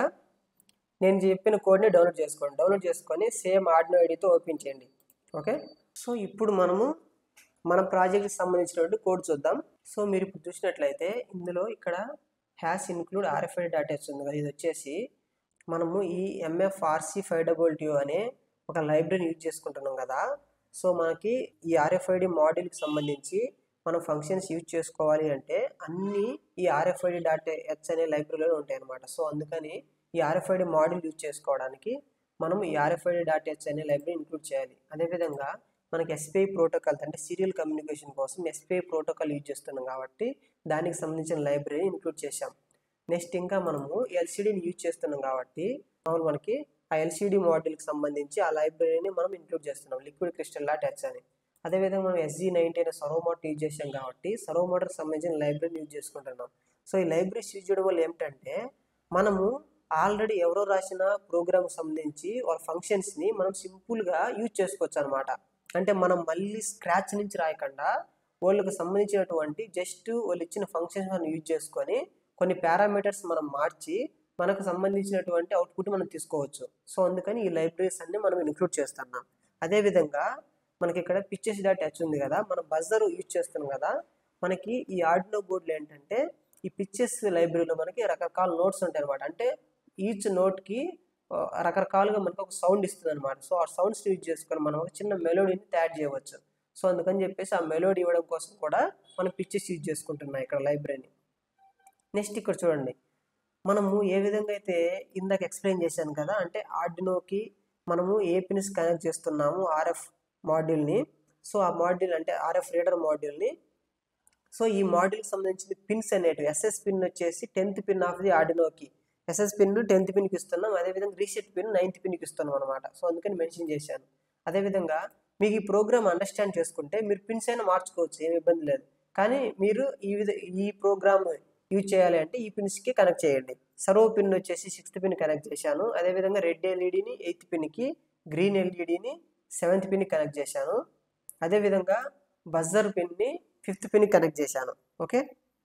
నేను చెప్పిన కోడ్ని డౌన్లోడ్ చేసుకోండి డౌన్లోడ్ చేసుకొని సేమ్ ఆడినో ఐడితో ఓపెన్ చేయండి ఓకే సో ఇప్పుడు మనము మన ప్రాజెక్ట్కి సంబంధించినటువంటి కోడ్ చూద్దాం సో మీరు ఇప్పుడు చూసినట్లయితే ఇందులో ఇక్కడ హ్యాష్ ఇన్క్లూడ్ ఆర్ఎఫ్ఐ డాటా ఉంది కదా ఇది వచ్చేసి మనము ఈ ఎంఎఫ్ఆర్సి ఫైవ్ డబుల్ ట్యూ అనే ఒక లైబ్రరీని యూజ్ చేసుకుంటున్నాం కదా సో మనకి ఈ ఆర్ఎఫ్ఐడి మాడ్యూల్కి సంబంధించి మనం ఫంక్షన్స్ యూజ్ చేసుకోవాలి అంటే అన్నీ ఈ ఆర్ఎఫ్ఐడి డాట్ హెచ్ అనే లైబ్రరీలో ఉంటాయి అనమాట సో అందుకని ఈ ఆర్ఎఫ్ఐడి మాడ్యూల్ యూజ్ చేసుకోవడానికి మనం ఈ ఆర్ఎఫ్ఐడి డాట్ హెచ్ అనే లైబ్రరీ ఇంక్లూడ్ చేయాలి అదేవిధంగా మనకి ఎస్పిఐ ప్రోటోకాల్ అంటే సీరియల్ కమ్యూనికేషన్ కోసం ఎస్పిఐ ప్రోటోకాల్ యూజ్ చేస్తున్నాం కాబట్టి దానికి సంబంధించిన లైబ్రరీ ఇంక్లూడ్ చేశాం నెక్స్ట్ ఇంకా మనము ఎల్సిడిని యూజ్ చేస్తున్నాం కాబట్టి మామూలు మనకి ఆ ఎల్సిడి మోడల్కి సంబంధించి ఆ లైబ్రరీని మనం ఇంక్లూడ్ చేస్తున్నాం లిక్విడ్ క్రిస్టల్ డాట్ హెచ్ అని అదేవిధంగా మనం ఎస్జీ నైన్టీ అనే సర్వో మోటర్ యూజ్ చేసాం కాబట్టి సర్వో మోటర్కి సంబంధించిన లైబ్రరీని యూజ్ చేసుకుంటున్నాం సో ఈ లైబ్రరీస్ యూజ్ చేయడం వల్ల ఏమిటంటే మనము ఆల్రెడీ ఎవరో రాసిన ప్రోగ్రామ్ సంబంధించి వాళ్ళ ఫంక్షన్స్ని మనం సింపుల్గా యూజ్ చేసుకోవచ్చు అనమాట అంటే మనం మళ్ళీ స్క్రాచ్ నుంచి రాయకుండా వాళ్ళకి సంబంధించినటువంటి జస్ట్ వాళ్ళు ఇచ్చిన ఫంక్షన్స్ మనం యూజ్ చేసుకొని కొన్ని పారామీటర్స్ మనం మార్చి మనకు సంబంధించినటువంటి అవుట్పుట్ మనం తీసుకోవచ్చు సో అందుకని ఈ లైబ్రరీస్ అన్ని మనం ఇంక్లూడ్ చేస్తున్నాం అదేవిధంగా మనకి ఇక్కడ పిక్చర్స్ డాట్ హెచ్ ఉంది కదా మనం బజర్ యూజ్ చేస్తున్నాం కదా మనకి ఈ ఆర్డినో బోర్డులో ఏంటంటే ఈ పిక్చర్స్ లైబ్రరీలో మనకి రకరకాల నోట్స్ ఉంటాయి అనమాట అంటే ఈచ్ నోట్కి రకరకాలుగా మనకు ఒక సౌండ్ ఇస్తుంది అనమాట సో ఆ సౌండ్స్ యూజ్ చేసుకొని మనం ఒక చిన్న మెలోడీని తయారు చేయవచ్చు సో అందుకని చెప్పేసి ఆ మెలోడీ ఇవ్వడం కోసం కూడా మనం పిక్చర్స్ యూజ్ చేసుకుంటున్నాం ఇక్కడ లైబ్రరీని నెక్స్ట్ ఇక్కడ చూడండి మనము ఏ విధంగా అయితే ఇందాక ఎక్స్ప్లెయిన్ చేశాను కదా అంటే ఆర్డినోకి మనము ఏ పిన్స్ కనెక్ట్ చేస్తున్నాము ఆర్ఎఫ్ మాడ్యూల్ని సో ఆ మాడ్యూల్ అంటే ఆర్ఎఫ్ రీడర్ మాడ్యూల్ని సో ఈ మాడ్యూల్కి సంబంధించిన పిన్స్ అనేటివి ఎస్ఎస్ పిన్ వచ్చేసి టెన్త్ పిన్ ఆఫ్ ది ఆర్డినోకి ఎస్ఎస్ పిన్ టెన్త్ పిన్కి ఇస్తున్నాం అదేవిధంగా రీసెట్ పిన్ నైన్త్ పిన్కి ఇస్తున్నాం అనమాట సో అందుకని మెన్షన్ చేశాను అదేవిధంగా మీకు ఈ ప్రోగ్రామ్ అండర్స్టాండ్ చేసుకుంటే మీరు పిన్స్ అయినా మార్చుకోవచ్చు ఏమి ఇబ్బంది లేదు కానీ మీరు ఈ విధ ఈ ప్రోగ్రామ్ యూజ్ చేయాలి అంటే ఈ పిన్స్కి కనెక్ట్ చేయండి సర్వ్ పిన్ వచ్చేసి సిక్స్త్ పిన్ కనెక్ట్ చేశాను అదేవిధంగా రెడ్ ఎల్ఈడిని ఎయిత్ పిన్కి గ్రీన్ ఎల్ఈడిని సెవెంత్ పిన్కి కనెక్ట్ చేశాను అదేవిధంగా బజర్ పిన్ని ఫిఫ్త్ పిన్కి కనెక్ట్ చేశాను ఓకే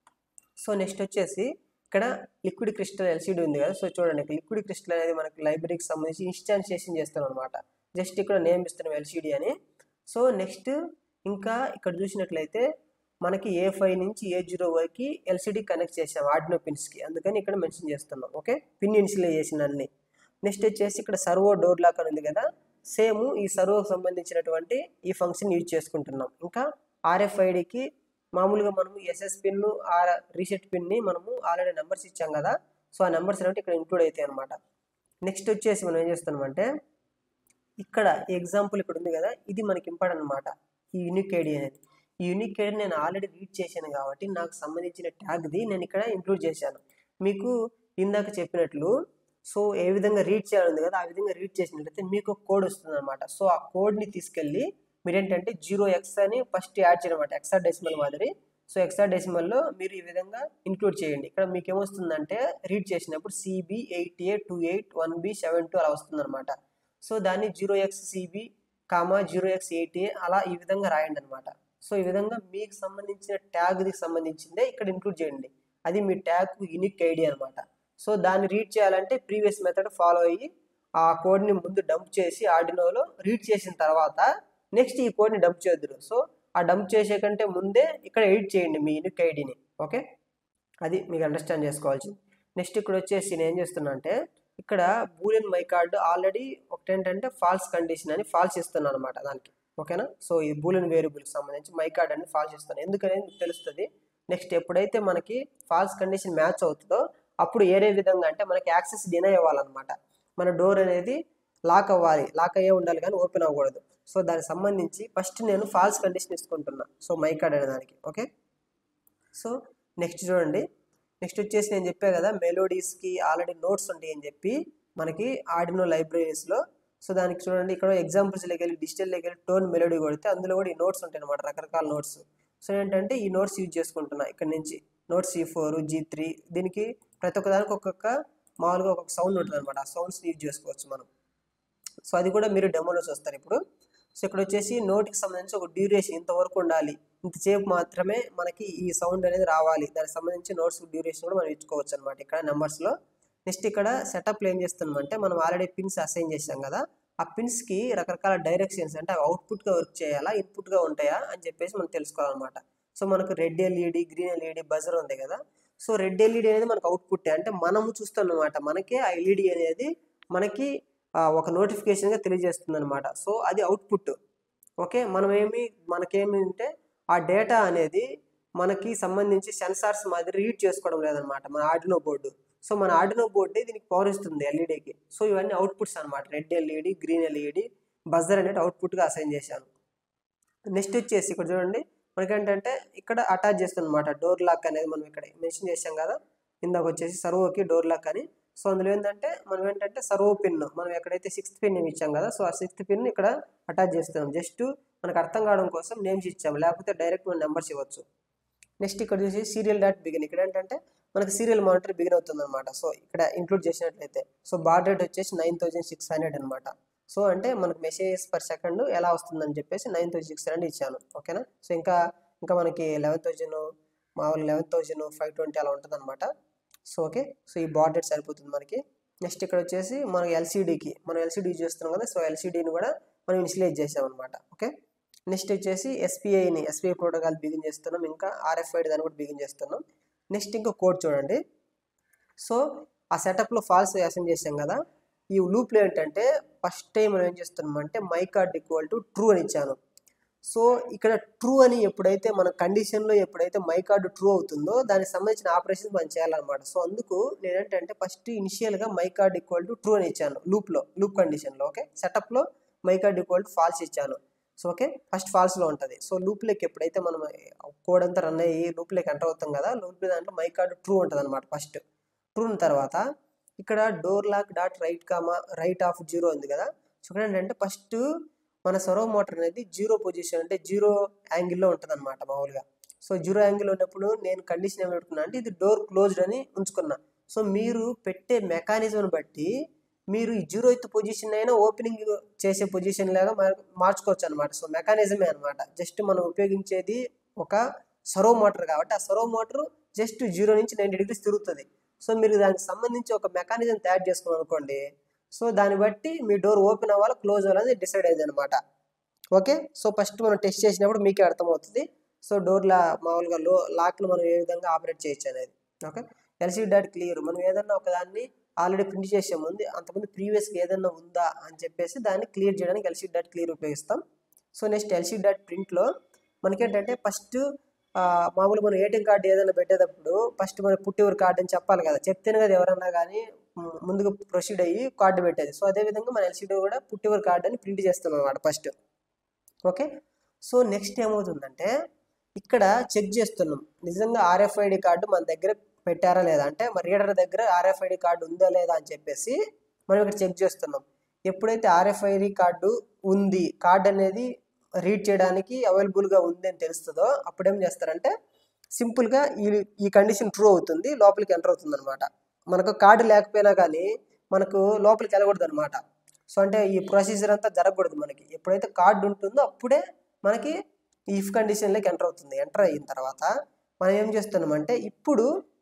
సో నెక్స్ట్ వచ్చేసి ఇక్కడ లిక్విడ్ క్రిస్టల్ ఎల్సిడి ఉంది కదా సో చూడండి లిక్విడ్ క్రిస్టల్ అనేది మనకి లైబ్రరీకి సంబంధించి ఇన్స్టాన్షియేషన్ చేస్తాం అనమాట జస్ట్ ఇక్కడ నేమ్ ఇస్తున్నాం ఎల్సిడి అని సో నెక్స్ట్ ఇంకా ఇక్కడ చూసినట్లయితే మనకి ఏ ఫైవ్ నుంచి ఏ జీరో వరకు ఎల్సిడి కనెక్ట్ చేసాం ఆర్డినో పిన్స్కి అందుకని ఇక్కడ మెన్షన్ చేస్తున్నాం ఓకే పిన్ ఇన్సులైజేషన్ అన్ని నెక్స్ట్ వచ్చేసి ఇక్కడ సర్వో డోర్ లాక్ అని ఉంది కదా సేమ్ ఈ సర్వోకి సంబంధించినటువంటి ఈ ఫంక్షన్ యూజ్ చేసుకుంటున్నాం ఇంకా ఆర్ఎఫ్ఐడికి మామూలుగా మనము ఎస్ఎస్ పిన్ ఆర్ రీసెట్ పిన్ని మనము ఆల్రెడీ నెంబర్స్ ఇచ్చాం కదా సో ఆ నెంబర్స్ అనేవి ఇక్కడ ఇంక్లూడ్ అవుతాయి అనమాట నెక్స్ట్ వచ్చేసి మనం ఏం చేస్తున్నామంటే ఇక్కడ ఎగ్జాంపుల్ ఇక్కడ ఉంది కదా ఇది మనకి ఇంపార్టెంట్ అనమాట ఈ యూనిక్ ఐడి అనేది ఈ యూనిక్ ఐడి నేను ఆల్రెడీ రీడ్ చేశాను కాబట్టి నాకు సంబంధించిన ట్యాగ్ది నేను ఇక్కడ ఇంక్లూడ్ చేశాను మీకు ఇందాక చెప్పినట్లు సో ఏ విధంగా రీడ్ చేయాలి కదా ఆ విధంగా రీడ్ చేసినట్లయితే మీకు ఒక కోడ్ వస్తుంది అనమాట సో ఆ కోడ్ని తీసుకెళ్ళి మీరు ఏంటంటే జీరో ఎక్స్ అని ఫస్ట్ యాడ్ చేయడం అనమాట ఎక్సా డెసిమల్ మాదిరి సో ఎక్సా డెసిమల్లో మీరు ఈ విధంగా ఇంక్లూడ్ చేయండి ఇక్కడ మీకు ఏమొస్తుందంటే రీడ్ చేసినప్పుడు CB eight A two eight one B seven two అలా వస్తుంది అనమాట సో దాన్ని zero X CB comma zero X eight A అలా ఈ విధంగా రాయండి అనమాట సో ఈ విధంగా మీకు సంబంధించిన ట్యాగ్కి సంబంధించిందే ఇక్కడ ఇంక్లూడ్ చేయండి అది మీ ట్యాగ్ యూనిక్ ఐడి అనమాట సో దాన్ని రీడ్ చేయాలంటే ప్రీవియస్ మెథడ్ ఫాలో అయ్యి ఆ కోడ్ని ముందు డంప్ చేసి ఆర్డినోలో రీడ్ చేసిన తర్వాత నెక్స్ట్ ఈ కోడ్ని డంప్ చేద్దరు సో ఆ డంప్ చేసే కంటే ముందే ఇక్కడ ఎడిట్ చేయండి మీ యూనిక్ ఐడిని ఓకే అది మీకు అండర్స్టాండ్ చేసుకోవాల్సింది నెక్స్ట్ ఇక్కడ వచ్చేసి నేను ఏం చేస్తున్నా అంటే ఇక్కడ బూలియన్ మై కార్డు ఆల్రెడీ ఒకటి ఏంటంటే ఫాల్స్ కండిషన్ అని ఫాల్స్ ఇస్తున్నాను అనమాట దానికి ఓకేనా సో ఈ బూలియన్ వేరియబుల్కి సంబంధించి మై కార్డ్ అని ఫాల్స్ ఇస్తాను ఎందుకనేది మీకు తెలుస్తుంది నెక్స్ట్ ఎప్పుడైతే మనకి ఫాల్స్ కండిషన్ మ్యాచ్ అవుతుందో అప్పుడు ఏరే విధంగా అంటే మనకి యాక్సెస్ డినై అవ్వాలన్నమాట మన డోర్ అనేది లాక్ అవ్వాలి లాక్ అయ్యే ఉండాలి కానీ ఓపెన్ అవ్వకూడదు సో దానికి సంబంధించి ఫస్ట్ నేను ఫాల్స్ కండిషన్ ఇసుకుంటున్నా సో మై కార్డ్ అనే దానికి ఓకే సో నెక్స్ట్ చూడండి నెక్స్ట్ వచ్చేసి నేను చెప్పా కదా మెలోడీస్కి ఆల్రెడీ నోట్స్ ఉంటాయి అని చెప్పి మనకి ఆడినో లైబ్రరీస్లో సో దానికి చూడండి ఇక్కడ ఎగ్జాంపుల్స్లోకి వెళ్ళి డిజిటల్లోకి వెళ్ళి టోన్ మెలోడీ కొడితే అందులో కూడా ఈ నోట్స్ ఉంటాయి అనమాట రకరకాల నోట్స్ సో ఏంటంటే ఈ నోట్స్ యూజ్ చేసుకుంటున్నా ఇక్కడ నుంచి note C four G three దీనికి ప్రతి ఒక్క దానికి ఒక్కొక్క మామూలుగా ఒక్కొక్క సౌండ్ ఉంటుంది అనమాట ఆ సౌండ్స్ని యూజ్ చేసుకోవచ్చు మనం సో అది కూడా మీరు డెమోలో చూస్తారు ఇప్పుడు సో ఇక్కడ వచ్చేసి నోటికి సంబంధించి ఒక డ్యూరేషన్ ఇంతవరకు ఉండాలి ఇంతసేపు మాత్రమే మనకి ఈ సౌండ్ అనేది రావాలి దానికి సంబంధించి నోట్స్ డ్యూరేషన్ కూడా మనం ఇచ్చుకోవచ్చు అనమాట ఇక్కడ నెంబర్స్లో నెక్స్ట్ ఇక్కడ సెటప్లో ఏం చేస్తున్నామంటే మనం ఆల్రెడీ పిన్స్ అసైన్ చేసాం కదా ఆ పిన్స్కి రకరకాల డైరెక్షన్స్ అంటే అవి అవుట్పుట్గా వర్క్ చేయాలా ఇన్పుట్గా ఉంటాయా అని చెప్పేసి మనం తెలుసుకోవాలన్నమాట సో మనకు red LED green LED buzzer ఉంది కదా సో రెడ్ ఎల్ఈడి అనేది మనకు అవుట్పుట్ అంటే మనము చూస్తామన్నమాట మనకే ఆ ఎల్ఈడి అనేది మనకి ఒక నోటిఫికేషన్గా తెలియజేస్తుంది అనమాట సో అది అవుట్పుట్ ఓకే మనం ఏమి మనకేమి అంటే ఆ డేటా అనేది మనకి సంబంధించి సెన్సార్స్ మాదిరి రీడ్ చేసుకోవడం లేదనమాట మన ఆర్డినో బోర్డు సో మన ఆర్డినో బోర్డే దీనికి పవర్ ఇస్తుంది ఎల్ఈడికి సో ఇవన్నీ అవుట్పుట్స్ అనమాట red LED green LED buzzer అనేది అవుట్పుట్గా అసైన్ చేశాను నెక్స్ట్ వచ్చేసి ఇక్కడ చూడండి మనకేంటంటే ఇక్కడ అటాచ్ చేస్తానమాట డోర్ లాక్ అనేది మనం ఇక్కడ మెన్షన్ చేసాం కదా ఇందాక వచ్చేసి సర్వోకి డోర్ లాక్ అని సో అందులో ఏంటంటే మనం ఏంటంటే సర్వో పిన్ మనం ఎక్కడైతే సిక్స్త్ పిన్ ఇచ్చాం కదా సో ఆ సిక్స్త్ పిన్ ఇక్కడ అటాచ్ చేస్తున్నాం జస్ట్ మనకు అర్థం కావడం కోసం నేమ్స్ ఇచ్చాము లేకపోతే డైరెక్ట్ మనం నెంబర్స్ ఇవ్వచ్చు నెక్స్ట్ ఇక్కడ చూసి సీరియల్ డాట్ బిగిన్ ఇక్కడ ఏంటంటే మనకి సీరియల్ మానిటర్ బిగిన్ అవుతుంది అనమాట సో ఇక్కడ ఇంక్లూడ్ చేసినట్లయితే సో బార్ రేట్ వచ్చేసి నైన్ థౌజండ్ సిక్స్ హండ్రెడ్ అనమాట సో అంటే మనకి మెసేజెస్ పర్ సెకండ్ ఎలా వస్తుందని చెప్పేసి నైన్ థౌజండ్ సిక్స్ హండ్రెడ్ ఇచ్చాను ఓకేనా సో ఇంకా ఇంకా మనకి లెవెన్ థౌజండ్ మామూలు లెవెన్ థౌజండ్ ఫైవ్ ట్వంటీ అలా ఉంటుంది అనమాట సో ఓకే సో ఈ బార్ రేట్ సరిపోతుంది మనకి నెక్స్ట్ ఇక్కడ వచ్చేసి మనకి ఎల్సీడీకి మనం ఎల్సీడీ యూజ్ చేస్తున్నాం కదా సో ఎల్సీడీని కూడా మనం ఇన్స్టలేట్ చేసాం అనమాట ఓకే నెక్స్ట్ వచ్చేసి ఎస్పీఐని ఎస్పీఐ ప్రోటోకాల్ బిగిన్ చేస్తున్నాం ఇంకా ఆర్ఎఫ్ఐడి దాన్ని కూడా బిగిన్ చేస్తున్నాం నెక్స్ట్ ఇంకా కోడ్ చూడండి సో ఆ సెటప్లో ఫాల్స్ అసెండ్ చేసాం కదా ఈ లూప్లో ఏంటంటే ఫస్ట్ టైం మనం ఏం చేస్తున్నాం అంటే my card equal to true అని ఇచ్చాను సో ఇక్కడ ట్రూ అని ఎప్పుడైతే మన కండిషన్లో ఎప్పుడైతే మై కార్డు ట్రూ అవుతుందో దానికి సంబంధించిన ఆపరేషన్ మనం చేయాలన్నమాట సో అందుకు నేనేంటంటే ఫస్ట్ ఇనిషియల్గా my card equal to true అని ఇచ్చాను లూప్లో లూప్ కండిషన్లో ఓకే సెటప్లో my card equal to false ఇచ్చాను సో ఓకే ఫస్ట్ ఫాల్స్లో ఉంటుంది సో లూప్లోకి ఎప్పుడైతే మనం కోడ్ అంతా రన్ అయ్యి లూప్లోకి ఎంటర్ అవుతాం కదా లూప్ దాంట్లో మై కార్డు ట్రూ ఉంటుంది అనమాట ఫస్ట్ ట్రూ తర్వాత ఇక్కడ door lock dot write comma write of zero ఉంది కదా సో ఇక్కడ ఏంటంటే ఫస్ట్ మన సర్వో మోటార్ అనేది జీరో పొజిషన్ అంటే జీరో యాంగిల్లో ఉంటుంది అనమాట మామూలుగా సో జీరో యాంగిల్ ఉన్నప్పుడు నేను కండిషన్ ఏమి పెట్టుకున్నా అంటే ఇది డోర్ క్లోజ్డ్ అని ఉంచుకున్నా సో మీరు పెట్టే మెకానిజంని బట్టి మీరు ఈ జీరో ఎత్ పొజిషన్ అయినా ఓపెనింగ్ చేసే పొజిషన్ లాగా మార్చుకోవచ్చు అనమాట సో మెకానిజమే అనమాట జస్ట్ మనం ఉపయోగించేది ఒక సర్వో మోటార్ కాబట్టి ఆ సర్వో మోటార్ జస్ట్ జీరో నుంచి నైంటీ డిగ్రీస్ తిరుగుతుంది సో మీరు దానికి సంబంధించి ఒక మెకానిజం తయారు చేసుకున్నాం అనుకోండి సో దాన్ని బట్టి మీ డోర్ ఓపెన్ అవ్వాలి క్లోజ్ అవ్వాలని డిసైడ్ అయ్యింది అనమాట ఓకే సో ఫస్ట్ మనం టెస్ట్ చేసినప్పుడు మీకే అర్థమవుతుంది సో డోర్లా మామూలుగా లో లాక్లు మనం ఏ విధంగా ఆపరేట్ చేయొచ్చు అనేది ఓకే ఎల్సీడీ డాట్ క్లియర్ మనం ఏదన్నా ఒక దాన్ని ఆల్రెడీ ప్రింట్ చేసే ముందు అంతకుముందు ప్రీవియస్గా ఏదన్నా ఉందా అని చెప్పేసి దాన్ని క్లియర్ చేయడానికి ఎల్సీడీ డాట్ క్లియర్ ఉపయోగిస్తాం సో నెక్స్ట్ ఎల్సీడీ డాట్ ప్రింట్లో మనకేంటంటే ఫస్ట్ మామూలు మనం ఏటీఎం కార్డు ఏదైనా పెట్టేటప్పుడు ఫస్ట్ మన పుట్టివర్ కార్డు అని చెప్పాలి కదా చెప్తేనే కదా ఎవరన్నా కానీ ముందుకు ప్రొసీడ్ అయ్యి కార్డు పెట్టేది సో అదేవిధంగా మన ఎల్సీడీ కూడా పుట్టివర్ కార్డు అని ప్రింట్ చేస్తాం అనమాట ఫస్ట్ ఓకే సో నెక్స్ట్ ఏమవుతుందంటే ఇక్కడ చెక్ చేస్తున్నాం నిజంగా ఆర్ఎఫ్ఐడి కార్డు మన దగ్గర పెట్టారా లేదా అంటే మన రీడర్ దగ్గర ఆర్ఎఫ్ఐడి కార్డు ఉందా లేదా అని చెప్పేసి మనం ఇక్కడ చెక్ చేస్తున్నాం ఎప్పుడైతే ఆర్ఎఫ్ఐడి కార్డు ఉంది కార్డు అనేది రీడ్ చేయడానికి అవైలబుల్గా ఉంది అని తెలుస్తుందో అప్పుడు ఏం చేస్తారంటే సింపుల్గా ఈ ఈ కండిషన్ ట్రూ అవుతుంది లోపలికి ఎంటర్ అవుతుంది అనమాట మనకు కార్డు లేకపోయినా కానీ మనకు లోపలికి వెళ్ళకూడదు అనమాట సో అంటే ఈ ప్రొసీజర్ అంతా జరగకూడదు మనకి ఎప్పుడైతే కార్డు ఉంటుందో అప్పుడే మనకి ఈ ఇఫ్ కండిషన్లోకి ఎంటర్ అవుతుంది ఎంటర్ అయిన తర్వాత మనం ఏం చేస్తున్నామంటే ఇప్పుడు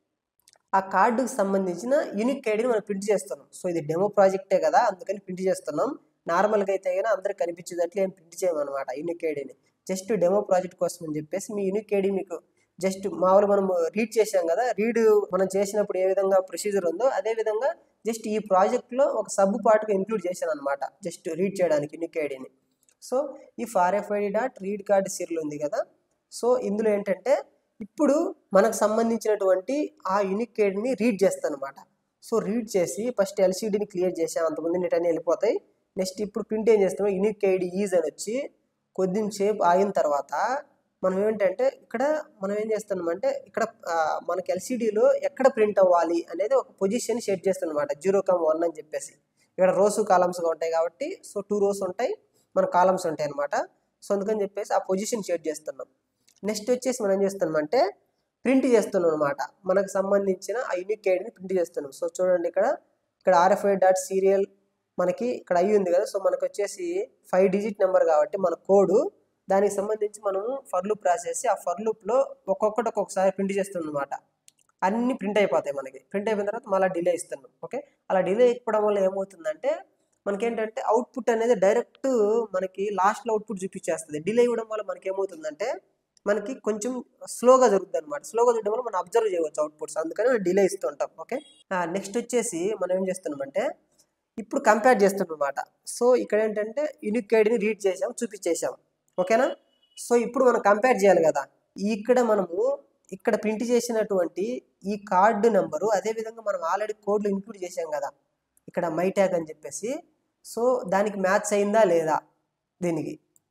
ఆ కార్డుకు సంబంధించిన యూనిక్ ఐడిని మనం ప్రింట్ చేస్తున్నాం సో ఇది డెమో ప్రాజెక్టే కదా అందుకని ప్రింట్ చేస్తున్నాం నార్మల్గా అయితే కానీ అందరికి కనిపించేటట్లు ఏం ప్రింట్ చేయమన్నమాట యూనిక్ ఐడిని జస్ట్ డెమో ప్రాజెక్ట్ కోసం అని చెప్పేసి మీ యూనిక్ ఐడి మీకు జస్ట్ మామూలు మనం రీడ్ చేసాం కదా రీడ్ మనం చేసినప్పుడు ఏ విధంగా ప్రొసీజర్ ఉందో అదే విధంగా జస్ట్ ఈ ప్రాజెక్ట్లో ఒక సబ్ పార్ట్గా ఇంక్లూడ్ చేశాను అనమాట జస్ట్ రీడ్ చేయడానికి యూనిక్ ఐడిని సో ఈ RFID dot read card serial ఉంది కదా సో ఇందులో ఏంటంటే ఇప్పుడు మనకు సంబంధించినటువంటి ఆ యూనిక్ ఐడిని రీడ్ చేస్తాను అనమాట సో రీడ్ చేసి ఫస్ట్ ఎల్సీడీని క్లియర్ చేసాం అంతకుముందు నెట్ అన్ని వెళ్ళిపోతాయి నెక్స్ట్ ఇప్పుడు ప్రింట్ ఏం చేస్తాము యూనిక్ ఐడి ఈజ్ అని వచ్చి కొద్దిసేపు ఆగిన తర్వాత మనం ఏంటంటే ఇక్కడ మనం ఏం చేస్తున్నామంటే ఇక్కడ మనకి ఎల్సీడీలో ఎక్కడ ప్రింట్ అవ్వాలి అనేది ఒక పొజిషన్ సెట్ చేస్తాం అనమాట జీరో కమ్ వన్ అని చెప్పేసి ఇక్కడ రోస్ కాలమ్స్గా ఉంటాయి కాబట్టి సో టూ రోస్ ఉంటాయి మన కాలమ్స్ ఉంటాయి అనమాట సో అందుకని చెప్పేసి ఆ పొజిషన్ సెట్ చేస్తున్నాం నెక్స్ట్ వచ్చేసి మనం ఏం చేస్తున్నామంటే ప్రింట్ చేస్తున్నాం అనమాట మనకు సంబంధించిన ఆ యూనిక్ ఐడిని ప్రింట్ చేస్తున్నాం సో చూడండి ఇక్కడ ఇక్కడ ఆర్ఎఫ్ఐ డాట్ సీరియల్ మనకి ఇక్కడ అయ్యి ఉంది కదా సో మనకు వచ్చేసి ఫైవ్ డిజిట్ నెంబర్ కాబట్టి మన కోడ్ దానికి సంబంధించి మనము ఫర్ లూప్ రాసేసి ఆ ఫర్ లూప్లో ఒక్కొక్కటి ఒక్కొక్కసారి ప్రింట్ చేస్తున్నాం అనమాట అన్ని ప్రింట్ అయిపోతాయి మనకి ప్రింట్ అయిపోయిన తర్వాత మళ్ళీ డిలే ఇస్తున్నాం ఓకే అలా డిలే ఇవ్వడం వల్ల ఏమవుతుందంటే మనకేంటంటే అవుట్పుట్ అనేది డైరెక్ట్ మనకి లాస్ట్లో అవుట్పుట్ చూపించేస్తుంది డిలే ఇవ్వడం వల్ల మనకి ఏమవుతుందంటే మనకి కొంచెం స్లోగా జరుగుతుంది అనమాట స్లోగా జరగడం వల్ల మనం అబ్జర్వ్ చేయవచ్చు అవుట్పుట్స్ అందుకని డిలే ఇస్తుంటాం ఓకే నెక్స్ట్ వచ్చేసి మనం ఏం చేస్తున్నామంటే ఇప్పుడు కంపేర్ చేస్తున్నాం అనమాట సో ఇక్కడ ఏంటంటే యూనిక్ ఐడిని రీడ్ చేసాం చూపించేసాం ఓకేనా సో ఇప్పుడు మనం కంపేర్ చేయాలి కదా ఇక్కడ మనము ఇక్కడ ప్రింట్ చేసినటువంటి ఈ కార్డు నెంబరు అదేవిధంగా మనం ఆల్రెడీ కోడ్లో ఇంక్లూడ్ చేసాం కదా ఇక్కడ మై ట్యాగ్ అని చెప్పేసి సో దానికి మ్యాచ్ అయిందా లేదా దీనికి